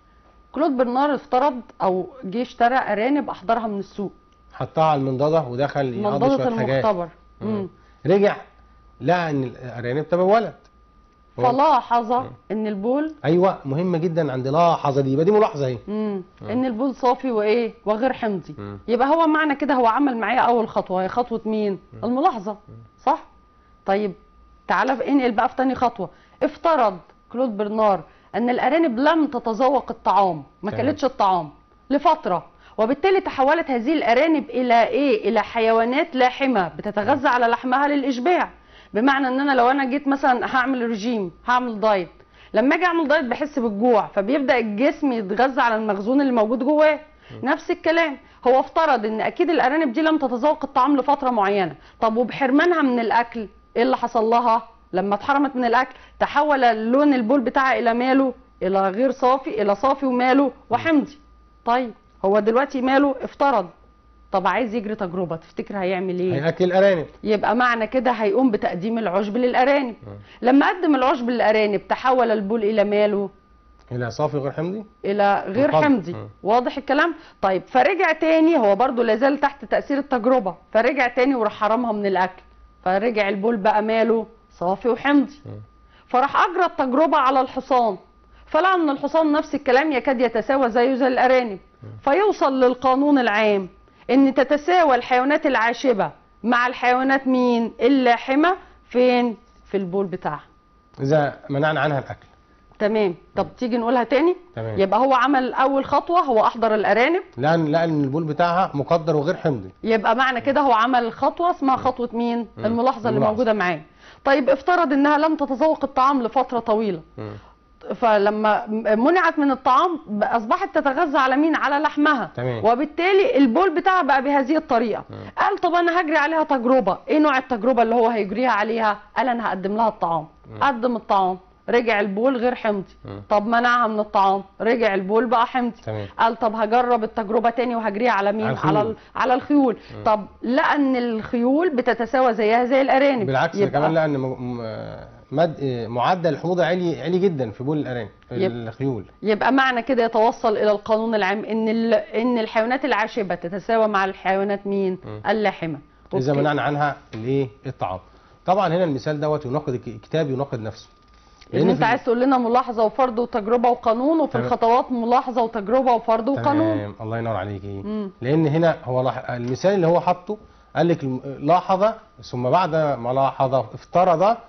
كلود برنار افترض او جه اشترى ارانب احضرها من السوق حطها على المنضده ودخل يقضي منضدة شويه حاجات المختبر مم. مم. رجع لقى ان الارانب تبولت هو- فلاحظ ان البول ايوه مهمه جدا عند لاحظه دي يبقى دي ملاحظه اهي مم. ان البول صافي وايه وغير حمضي مم. يبقى هو معنى كده هو عمل معايا اول خطوه هي خطوه مين الملاحظه صح طيب تعالى في- انقل بقى في تاني خطوه افترض كلود برنار ان الارانب لم تتذوق الطعام ما تمام. كلتش الطعام لفتره وبالتالي تحولت هذه الارانب الى ايه الى حيوانات لاحمه بتتغذى على لحمها للاشباع بمعنى ان انا لو انا جيت مثلا هعمل رجيم هعمل دايت لما اجي اعمل دايت بحس بالجوع فبيبدا الجسم يتغذى على المخزون اللي موجود جواه نفس الكلام هو افترض ان اكيد الارانب دي لم تتذوق الطعام لفتره معينه طب وبحرمانها من الاكل ايه اللي حصل لها لما اتحرمت من الاكل تحول لون البول بتاعها الى ماله الى غير صافي الى صافي وماله وحمضي طيب هو دلوقتي ماله افترض طب عايز يجري تجربه تفتكر هيعمل ايه هياكل الارانب يبقى معنى كده هيقوم بتقديم العشب للارانب لما قدم العشب للارانب تحول البول الى ماله الى صافي غير حمضي الى غير مقدم. حمضي مم. واضح الكلام طيب فرجع تاني هو برضو لازال تحت تاثير التجربه فرجع تاني وراح حرمها من الاكل فرجع البول بقى ماله صافي وحمضي مم. فراح اجرى التجربه على الحصان فلقى ان الحصان نفس الكلام يكاد يتساوى زيه زي الارانب فيوصل للقانون العام ان تتساوى الحيوانات العاشبه مع الحيوانات مين اللاحمه فين في البول بتاعها اذا منعنا عنها الاكل تمام طب تيجي نقولها تاني تمام يبقى هو عمل اول خطوه هو احضر الارانب لان لقى ان البول بتاعها مقدر وغير حمضي يبقى معنى كده هو عمل خطوه اسمها خطوه مين مم. الملاحظه اللي الملاحظة. موجوده معاه طيب افترض انها لم تتذوق الطعام لفتره طويله مم. فلما منعت من الطعام اصبحت تتغذى على مين على لحمها تمام. وبالتالي البول بتاعها بقى بهذه الطريقه قال طب انا هجري عليها تجربه ايه نوع التجربه اللي هو هيجريها عليها قال انا هقدم لها الطعام قدم الطعام رجع البول غير حمضي مم. طب منعها من الطعام رجع البول بقى حمضي تمام قال طب هجرب التجربه تاني وهجريها على مين على الخيول. على ال- على الخيول طب لقى ان الخيول بتتساوى زيها زي الارانب بالعكس ده يبقى- كمان لقى ان م- م- مد آه، معدل الحموضه عالي عالي جدا في بول الارانب يب. الخيول يبقى معنى كده يتوصل الى القانون العام ان ال... ان الحيوانات العاشبه تتساوى مع الحيوانات مين مم. اللاحمه اذا أوكي. منعنا عنها الايه الطعام طبعا هنا المثال دوت يناقض الك- الكتاب يناقض نفسه ان لأن انت في- عايز تقول لنا ملاحظه وفرض وتجربه وقانون وفي تمام. الخطوات ملاحظه وتجربه وفرض وقانون تمام الله ينور عليكي مم. لان هنا هو لاح... المثال اللي هو حاطه قال لك الم- لاحظ ثم بعد ما لاحظ افترض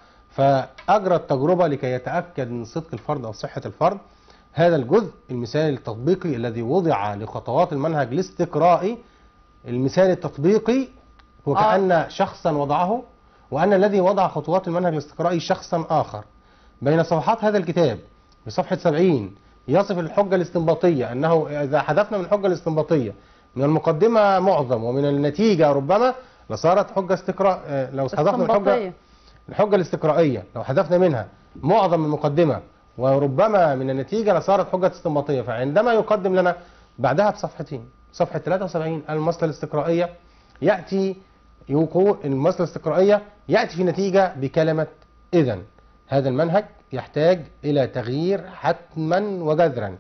فاجرى التجربه لكي يتاكد من صدق الفرض او صحه الفرض هذا الجزء المثال التطبيقي الذي وضع لخطوات المنهج الاستقرائي المثال التطبيقي وكأن شخصا وضعه وأن الذي وضع خطوات المنهج الاستقرائي شخصا آخر بين صفحات هذا الكتاب في صفحة 70 يصف الحجة الاستنباطية أنه إذا حذفنا من الحجة الاستنباطية من المقدمة معظم ومن النتيجة ربما لصارت حجة استقراء آه، لو حذفنا من الحجة استنباطية. الحجة الاستقرائية لو حذفنا منها معظم المقدمة وربما من النتيجة لصارت حجة استنباطية فعندما يقدم لنا بعدها بصفحتين صفحة 73 المسألة الاستقرائية يأتي يقول المسألة الاستقرائية يأتي في نتيجة بكلمة إذا هذا المنهج يحتاج إلى تغيير حتما وجذرا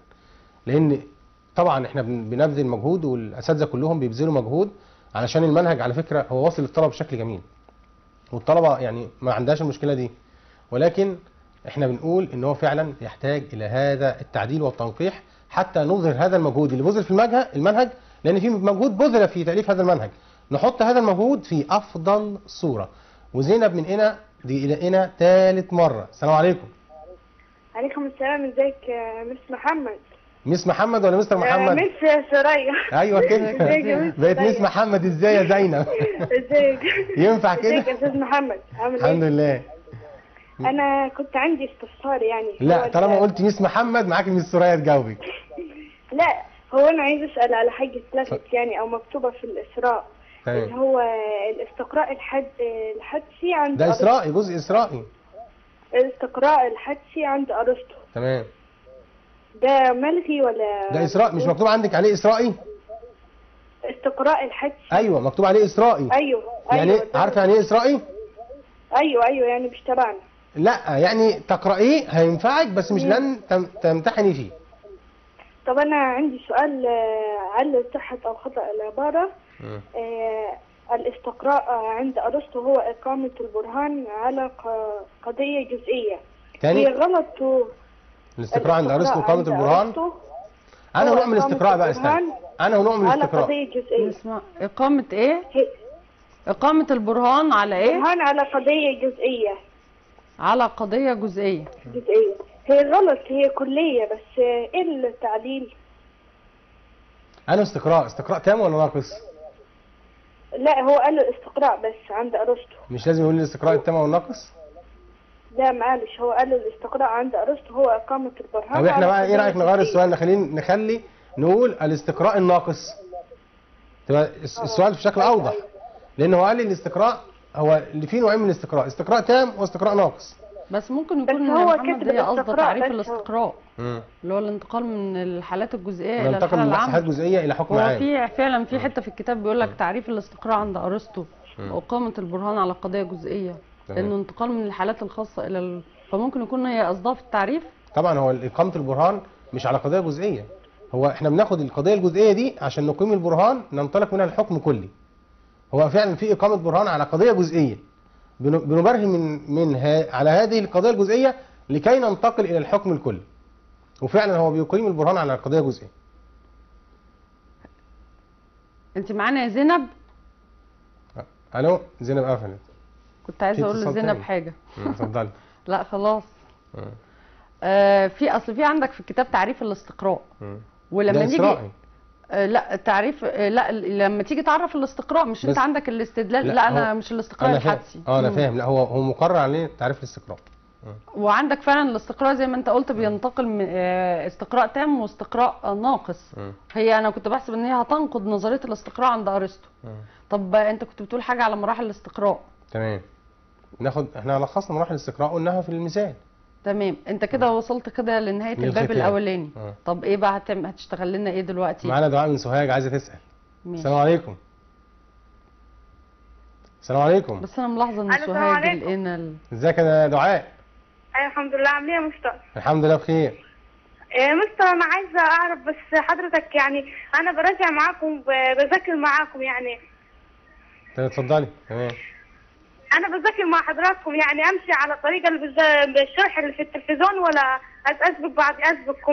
لأن طبعا احنا بن- بنبذل مجهود والأساتذة كلهم بيبذلوا مجهود علشان المنهج على فكرة هو واصل للطلبة بشكل جميل والطلبة يعني ما عندهاش المشكلة دي ولكن احنا بنقول ان هو فعلا يحتاج الى هذا التعديل والتنقيح حتى نظهر هذا المجهود اللي بذل في المنهج المنهج لان في مجهود بذل في تاليف هذا المنهج نحط هذا المجهود في افضل صوره وزينب من هنا دي الى هنا ثالث مره السلام عليكم عليكم السلام ازيك يا مس محمد مس محمد ولا مستر محمد مس سوريا ايوه كده ازيك يا مس بقيت مس سوريا؟ محمد ازاي يا زينب ازيك ينفع ازيك يا كده استاذ محمد عامل الحمد ايه لله انا كنت عندي استفسار يعني لا هو طالما ال- قلت مس محمد معاك مس سوريا تجاوبك لا هو انا عايز اسال على حاجه اتلغت يعني او مكتوبه في الاسراء اللي تمام هو الاستقراء الحد الحدسي عند ده أرسطو. اسرائي جزء اسرائي الاستقراء الحدسي عند ارسطو تمام ده ملغي ولا ده اسراء مش مكتوب عندك عليه اسرائي استقراء الحدسي ايوه مكتوب عليه اسرائي ايوه يعني ايوه عارف يعني ايه اسرائي ايوه ايوه يعني مش تبعنا لا يعني تقرأيه هينفعك بس مش لن تم- تمتحني فيه طب انا عندي سؤال آه، هل صحة او خطأ العبارة آه، الاستقراء عند ارسطو هو اقامة البرهان على ق- قضية جزئية هي تاني غلط و- الاستقراء عند ارسطو الاستقراء قامة عند البرهان أرسطو انا هو نوع من إقامة الاستقراء بقى استنى البرهان انا نوع من على الاستقراء قضية جزئية نسمع إقامة إيه؟ هي- إقامة البرهان على إيه؟ برهان على قضية جزئية على قضية جزئية جزئية هي غلط هي كلية بس آه، ايه التعليل انا استقراء استقراء تام ولا ناقص لا هو قال الاستقراء بس عند ارسطو مش لازم يقول لي الاستقراء التام او الناقص لا معلش هو قال الاستقراء عند ارسطو هو اقامة البرهان طب احنا على بقى ايه قضية رايك نغير جزئية. السؤال نخليه نخلي نقول الاستقراء الناقص تبقى الس- السؤال بشكل اوضح لان هو قال لي الاستقراء هو اللي فيه نوعين من الاستقراء استقراء تام واستقراء ناقص بس ممكن بس يكون هو محمد كاتب هي قصده الاستقراء تعريف بس هو. الاستقراء اللي هو الانتقال من الحالات الجزئية إلى ننتقل الحالة من مساحات العامة جزئيه الى حكم هو عام في فعلا في حتة في الكتاب بيقول لك تعريف الاستقراء عند أرسطو وإقامة البرهان على قضية جزئية تمام. لأنه انتقال من الحالات الخاصة إلى ال... فممكن يكون هي قصدها في التعريف طبعا هو اقامه البرهان مش على قضيه جزئيه هو احنا بناخد القضيه الجزئيه دي عشان نقيم البرهان ننطلق منها الحكم كلي هو فعلا في اقامه برهان على قضيه جزئيه بن- بنبرهن من من ها على هذه القضيه الجزئيه لكي ننتقل الى الحكم الكلي وفعلا هو بيقيم البرهان على قضيه جزئيه أنت معانا يا زينب الو زينب قفلت كنت عايزة في أقول اتصال لزينب تاني. حاجة مم، اتفضلي لا خلاص مم. آه في أصل في عندك في الكتاب تعريف الاستقراء مم. ولما ده نيجي إسرائي. آه لا التعريف آه لا لما تيجي تعرف الاستقراء مش انت بس- عندك الاستدلال لا، لا, انا هو- مش الاستقراء انا فاهم الحدسي اه انا مم. فاهم لا هو هو مقرر عليه تعريف الاستقراء وعندك فعلا الاستقراء زي ما انت قلت بينتقل من آه، استقراء تام واستقراء آه، ناقص مم. هي انا كنت بحسب ان هي هتنقض نظريه الاستقراء عند ارسطو مم. طب آه، انت كنت بتقول حاجه على مراحل الاستقراء تمام ناخد احنا لخصنا مراحل الاستقراء قلناها في المثال تمام انت كده وصلت كده لنهايه الباب للختام. الاولاني آه. طب ايه بقى هتعمل هتشتغل لنا ايه دلوقتي معانا دعاء من سوهاج عايزه تسال ماشي. السلام عليكم السلام عليكم بس انا ملاحظه ان ألو، السلام سوهاج عليكم. لقينا ال... ازيك يا دعاء ايوه الحمد لله عامله ايه يا مستر الحمد لله بخير إيه مستر انا عايزه اعرف بس حضرتك يعني انا براجع معاكم ب- بذاكر معاكم يعني طيب اتفضلي تمام انا بذاكر مع حضراتكم يعني امشي على الطريقه اللي بالز- بالشرح اللي في التلفزيون ولا أس- اسبق بعض اسبقكم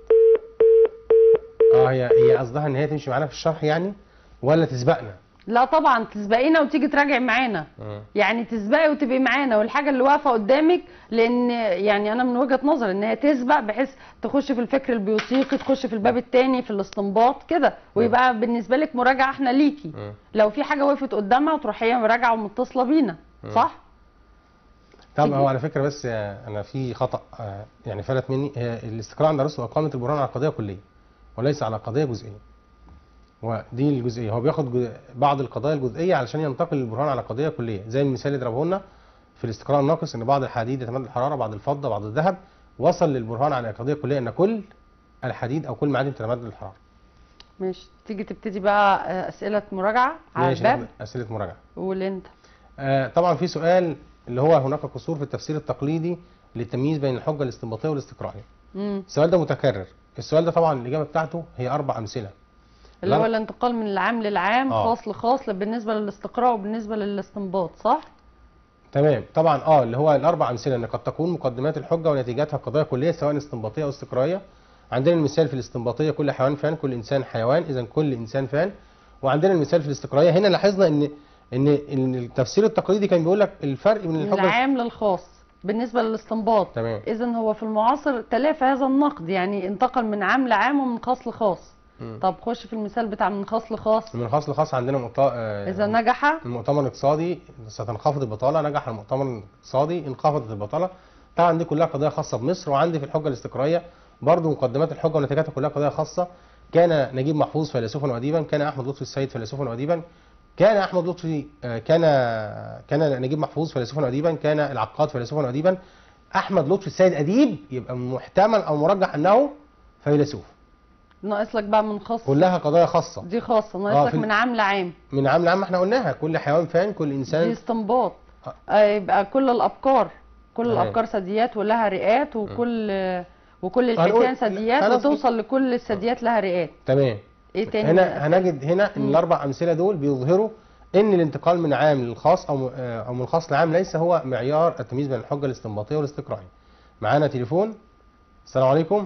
اه هي هي قصدها ان هي تمشي معانا في الشرح يعني ولا تسبقنا لا طبعا تسبقينا وتيجي تراجع معانا مم. يعني تسبقي وتبقي معانا والحاجه اللي واقفه قدامك لان يعني انا من وجهه نظري ان هي تسبق بحيث تخش في الفكر البيوثيقي تخش في الباب الثاني في الاستنباط كده ويبقى بالنسبه لك مراجعه احنا ليكي مم. لو في حاجه وقفت قدامها تروح هي مراجعه ومتصله بينا صح طب هو على فكره بس آه، انا في خطا آه، يعني فلت مني هي الاستقراء عند ارسطو اقامه البرهان على قضيه كليه وليس على قضيه جزئيه ودي الجزئيه هو بياخد جو- بعض القضايا الجزئيه علشان ينتقل البرهان على قضيه كليه زي المثال اللي ضربه لنا في الاستقراء الناقص ان بعض الحديد يتمدد الحراره بعض الفضه بعض الذهب وصل للبرهان على قضيه كليه ان كل الحديد او كل معادن تتمدد الحراره ماشي تيجي تبتدي بقى آه، اسئله مراجعه على ماشي الباب ناخد اسئله مراجعه قول انت آه، طبعا في سؤال اللي هو هناك قصور في التفسير التقليدي للتمييز بين الحجه الاستنباطيه والاستقرائيه مم. السؤال ده متكرر السؤال ده طبعا الاجابه بتاعته هي اربع امثله اللي هو لا. الانتقال من العام للعام آه. خاص لخاص بالنسبه للاستقراء وبالنسبه للاستنباط صح تمام طبعا اه اللي هو الاربع امثله ان قد تكون مقدمات الحجه ونتيجتها قضايا كليه سواء استنباطيه او استقرائيه عندنا المثال في الاستنباطيه كل حيوان فان كل انسان حيوان اذا كل انسان فان وعندنا المثال في الاستقراءيه هنا لاحظنا ان ان ان التفسير التقليدي كان بيقول لك الفرق بين من الحجه العام للخاص بالنسبه للاستنباط تمام اذا هو في المعاصر تلافى هذا النقد يعني انتقل من عام لعام ومن خاص لخاص مم. طب خش في المثال بتاع من خاص لخاص من خاص لخاص عندنا مؤت- آه، اذا نجح المؤتمر الاقتصادي ستنخفض البطاله نجح المؤتمر الاقتصادي انخفضت البطاله طبعا دي كلها قضايا خاصه بمصر وعندي في الحجه الاستقرائيه برضو مقدمات الحجه ونتيجاتها كلها قضايا خاصه كان نجيب محفوظ فيلسوفا واديبا كان احمد لطفي السيد فيلسوفا واديبا كان احمد لطفي آه، كان كان نجيب محفوظ فيلسوفا واديبا كان العقاد فيلسوفا واديبا احمد لطفي السيد اديب يبقى محتمل او مرجح انه فيلسوف ناقص لك بقى من خاص كلها قضايا خاصه دي خاصه آه، ناقص لك في ال- من عام لعام من عام لعام احنا قلناها كل حيوان فان كل دي انسان استنباط آه. آه، يبقى كل الافكار كل تمام. الافكار ثدييات ولها رئات وكل وكل هنقول- الحيتان ثدييات خلاص. وتوصل لكل الثدييات لها رئات تمام ايه تاني من هنا الأسئلة؟ هنجد هنا ان مم. الاربع امثله دول بيظهروا ان الانتقال من عام للخاص او م- آه، او من الخاص لعام ليس هو معيار التمييز بين الحجه الاستنباطيه والاستقرائيه. معانا تليفون السلام عليكم.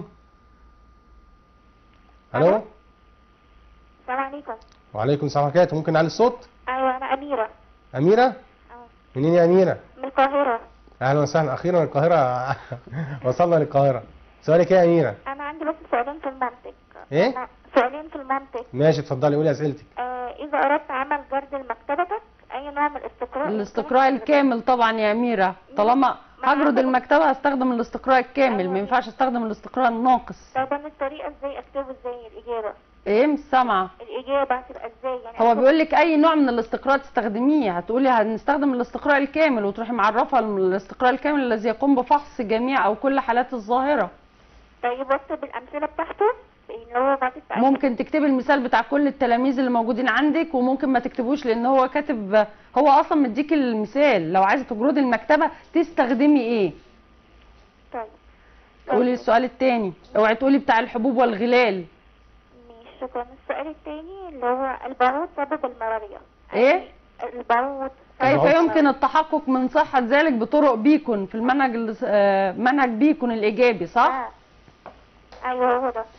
الو ألو. السلام عليكم وعليكم السلام ورحمه الله ممكن نعلي الصوت؟ ايوه انا اميره اميره؟ اه منين يا اميره؟ من القاهره اهلا وسهلا اخيرا القاهره وصلنا للقاهره. سؤالك ايه يا اميره؟ انا عندي بس سؤالين في المنطق إيه؟ أنا سؤالين في المنطق ماشي اتفضلي قولي اسئلتك. آه اذا اردت عمل جرد لمكتبتك اي نوع من الاستقراء الاستقراء الكامل طبعا يا اميره طالما هجرد المكتبه هستخدم الاستقراء الكامل ما ينفعش استخدم الاستقراء الناقص طب انا الطريقه ازاي اكتبه ازاي الاجابه ايه مش سامعه الاجابه هتبقى ازاي يعني هو أكتب- بيقول لك اي نوع من الاستقراء تستخدميه هتقولي هنستخدم الاستقراء الكامل وتروحي معرفه الاستقراء الكامل الذي يقوم بفحص جميع او كل حالات الظاهره طيب واكتب الامثله بتاعته اللي هو بعد التعليم. ممكن تكتبي المثال بتاع كل التلاميذ اللي موجودين عندك وممكن ما تكتبوش لان هو كاتب هو اصلا مديك المثال لو عايزه تجردي المكتبه تستخدمي ايه طيب قولي السؤال التاني اوعي تقولي بتاع الحبوب والغلال ماشي شكرا السؤال الثاني اللي هو البعوض سبب الملاريا ايه البعوض كيف البعوض. يمكن التحقق من صحة ذلك بطرق بيكون في المنهج ال- آه، منهج بيكون الإيجابي صح؟ آه. ايوه هو ده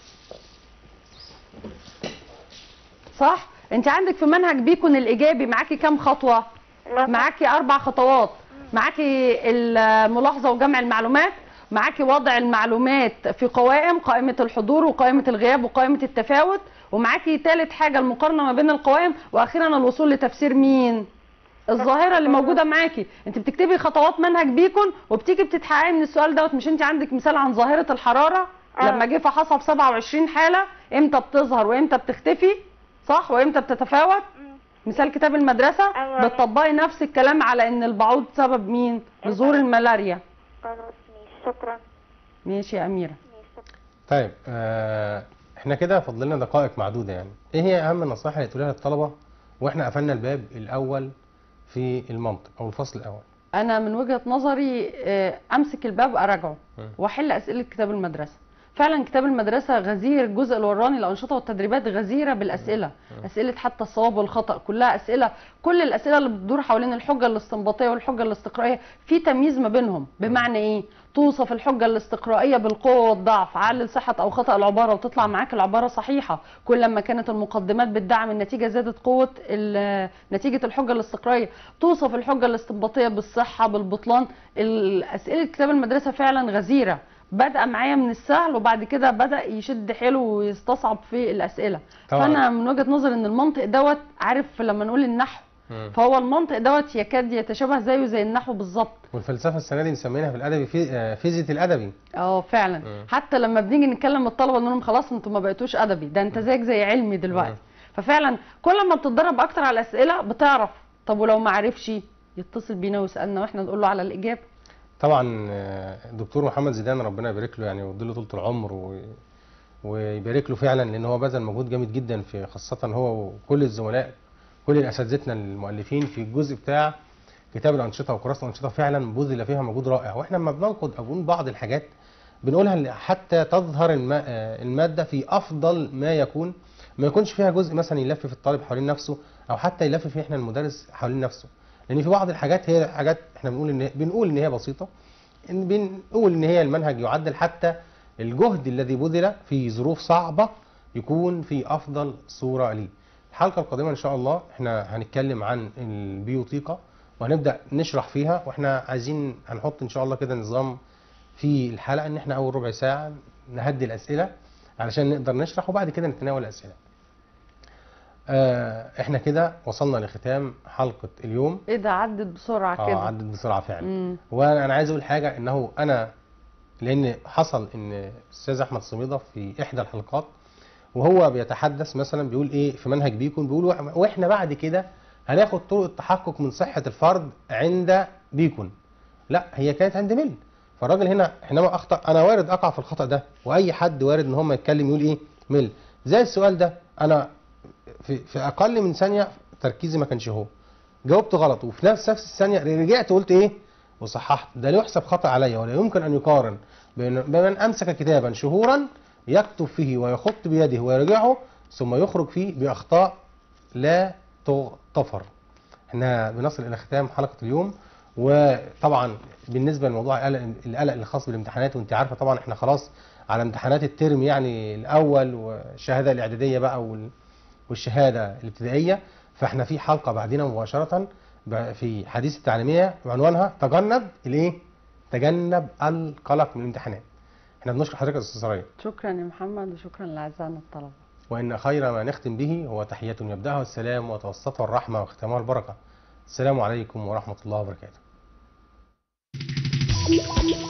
صح؟ أنت عندك في منهج بيكون الإيجابي معاكي كام خطوة؟ لا. معاكي أربع خطوات معاكي الملاحظة وجمع المعلومات معاكي وضع المعلومات في قوائم قائمة الحضور وقائمة الغياب وقائمة التفاوت ومعاكي ثالث حاجة المقارنة ما بين القوائم وأخيرا الوصول لتفسير مين؟ الظاهرة اللي موجودة معاكي انت بتكتبي خطوات منهج بيكون وبتيجي بتتحققي من السؤال دوت مش انت عندك مثال عن ظاهرة الحرارة آه. لما جه فحصها ب 27 حالة امتى بتظهر وامتى بتختفي صح وامتى بتتفاوت مم. مثال كتاب المدرسة أيوة. بتطبقي نفس الكلام على ان البعوض سبب مين لظهور الملاريا خلاص ماشي شكرا ماشي يا أميرة ماشي شكرا طيب آه احنا كده فاضل لنا دقائق معدوده يعني ايه هي اهم النصائح اللي تقولها للطلبه واحنا قفلنا الباب الاول في المنطق او الفصل الاول انا من وجهة نظري آه، امسك الباب واراجعه مم. واحل اسئله كتاب المدرسه فعلا كتاب المدرسه غزير الجزء الوراني الانشطه والتدريبات غزيره بالاسئله اسئله حتى الصواب والخطا كلها اسئله كل الاسئله اللي بتدور حوالين الحجه الاستنباطيه والحجه الاستقرائيه في تمييز ما بينهم بمعنى ايه توصف الحجه الاستقرائيه بالقوه والضعف علل صحه او خطا العباره وتطلع معاك العباره صحيحه كل ما كانت المقدمات بتدعم النتيجه زادت قوه ال- نتيجه الحجه الاستقرائيه توصف الحجه الاستنباطيه بالصحه بالبطلان الاسئله كتاب المدرسه فعلا غزيره بدأ معايا من السهل وبعد كده بدأ يشد حيله ويستصعب في الأسئلة طبعاً. فأنا من وجهة نظري إن المنطق دوت عارف لما نقول النحو مم. فهو المنطق دوت يكاد يتشابه زيه زي النحو بالظبط والفلسفه السنه دي مسمينها في الادبي في آه، فيزياء الادبي اه فعلا مم. حتى لما بنيجي نتكلم الطلبه نقول لهم خلاص انتوا ما بقيتوش ادبي ده انت زيك زي علمي دلوقتي مم. ففعلا كل ما بتتدرب اكتر على الاسئله بتعرف طب ولو ما عرفش يتصل بينا ويسالنا واحنا نقول له على الاجابه طبعا آه، الدكتور محمد زيدان ربنا يبارك له يعني ويديله طول العمر و... ويبارك له فعلا لان هو بذل مجهود جامد جدا في خاصه هو وكل الزملاء كل اساتذتنا المؤلفين في الجزء بتاع كتاب الانشطه وكراسه الانشطه فعلا بذل فيها مجهود رائع واحنا لما بننقد او بنقول بعض الحاجات بنقولها ل- حتى تظهر الم... آه، الماده في افضل ما يكون ما يكونش فيها جزء مثلا يلفف الطالب حوالين نفسه او حتى يلفف احنا المدرس حوالين نفسه لان في بعض الحاجات هي حاجات احنا بنقول ان بنقول ان هي بسيطه إن بنقول ان هي المنهج يعدل حتى الجهد الذي بذل في ظروف صعبه يكون في افضل صوره ليه الحلقه القادمه ان شاء الله احنا هنتكلم عن البيوتيقه وهنبدا نشرح فيها واحنا عايزين هنحط ان شاء الله كده نظام في الحلقه ان احنا اول ربع ساعه نهدي الاسئله علشان نقدر نشرح وبعد كده نتناول الاسئله آه احنا كده وصلنا لختام حلقه اليوم ايه ده عدت بسرعه اه كده عدت بسرعه فعلا مم. وانا أنا عايز اقول حاجه انه انا لان حصل ان الاستاذ احمد صميده في احدى الحلقات وهو بيتحدث مثلا بيقول ايه في منهج بيكون بيقول وإح- واحنا بعد كده هناخد طرق التحقق من صحه الفرد عند بيكون لا هي كانت عند مل فالراجل هنا حينما اخطا انا وارد اقع في الخطا ده واي حد وارد ان هم يتكلم يقول ايه مل زي السؤال ده انا في, في اقل من ثانيه تركيزي ما كانش هو جاوبت غلط وفي نفس نفس الثانيه رجعت قلت ايه وصححت ده لا يحسب خطا علي ولا يمكن ان يقارن بين بمن امسك كتابا شهورا يكتب فيه ويخط بيده ويرجعه ثم يخرج فيه باخطاء لا تغتفر احنا بنصل الى ختام حلقه اليوم وطبعا بالنسبه لموضوع القلق القلق الخاص بالامتحانات وانت عارفه طبعا احنا خلاص على امتحانات الترم يعني الاول والشهاده الاعداديه بقى وال- والشهاده الابتدائيه فاحنا في حلقه بعدين مباشره ب- في حديث التعليميه بعنوانها تجنب الايه؟ تجنب القلق من الامتحانات. احنا بنشكر حضرتك يا استاذ سرايا شكرا يا محمد وشكرا لاعزائنا الطلبه وان خير ما نختم به هو تحيه يبداها السلام وتوسطها الرحمه وختامها البركه. السلام عليكم ورحمه الله وبركاته.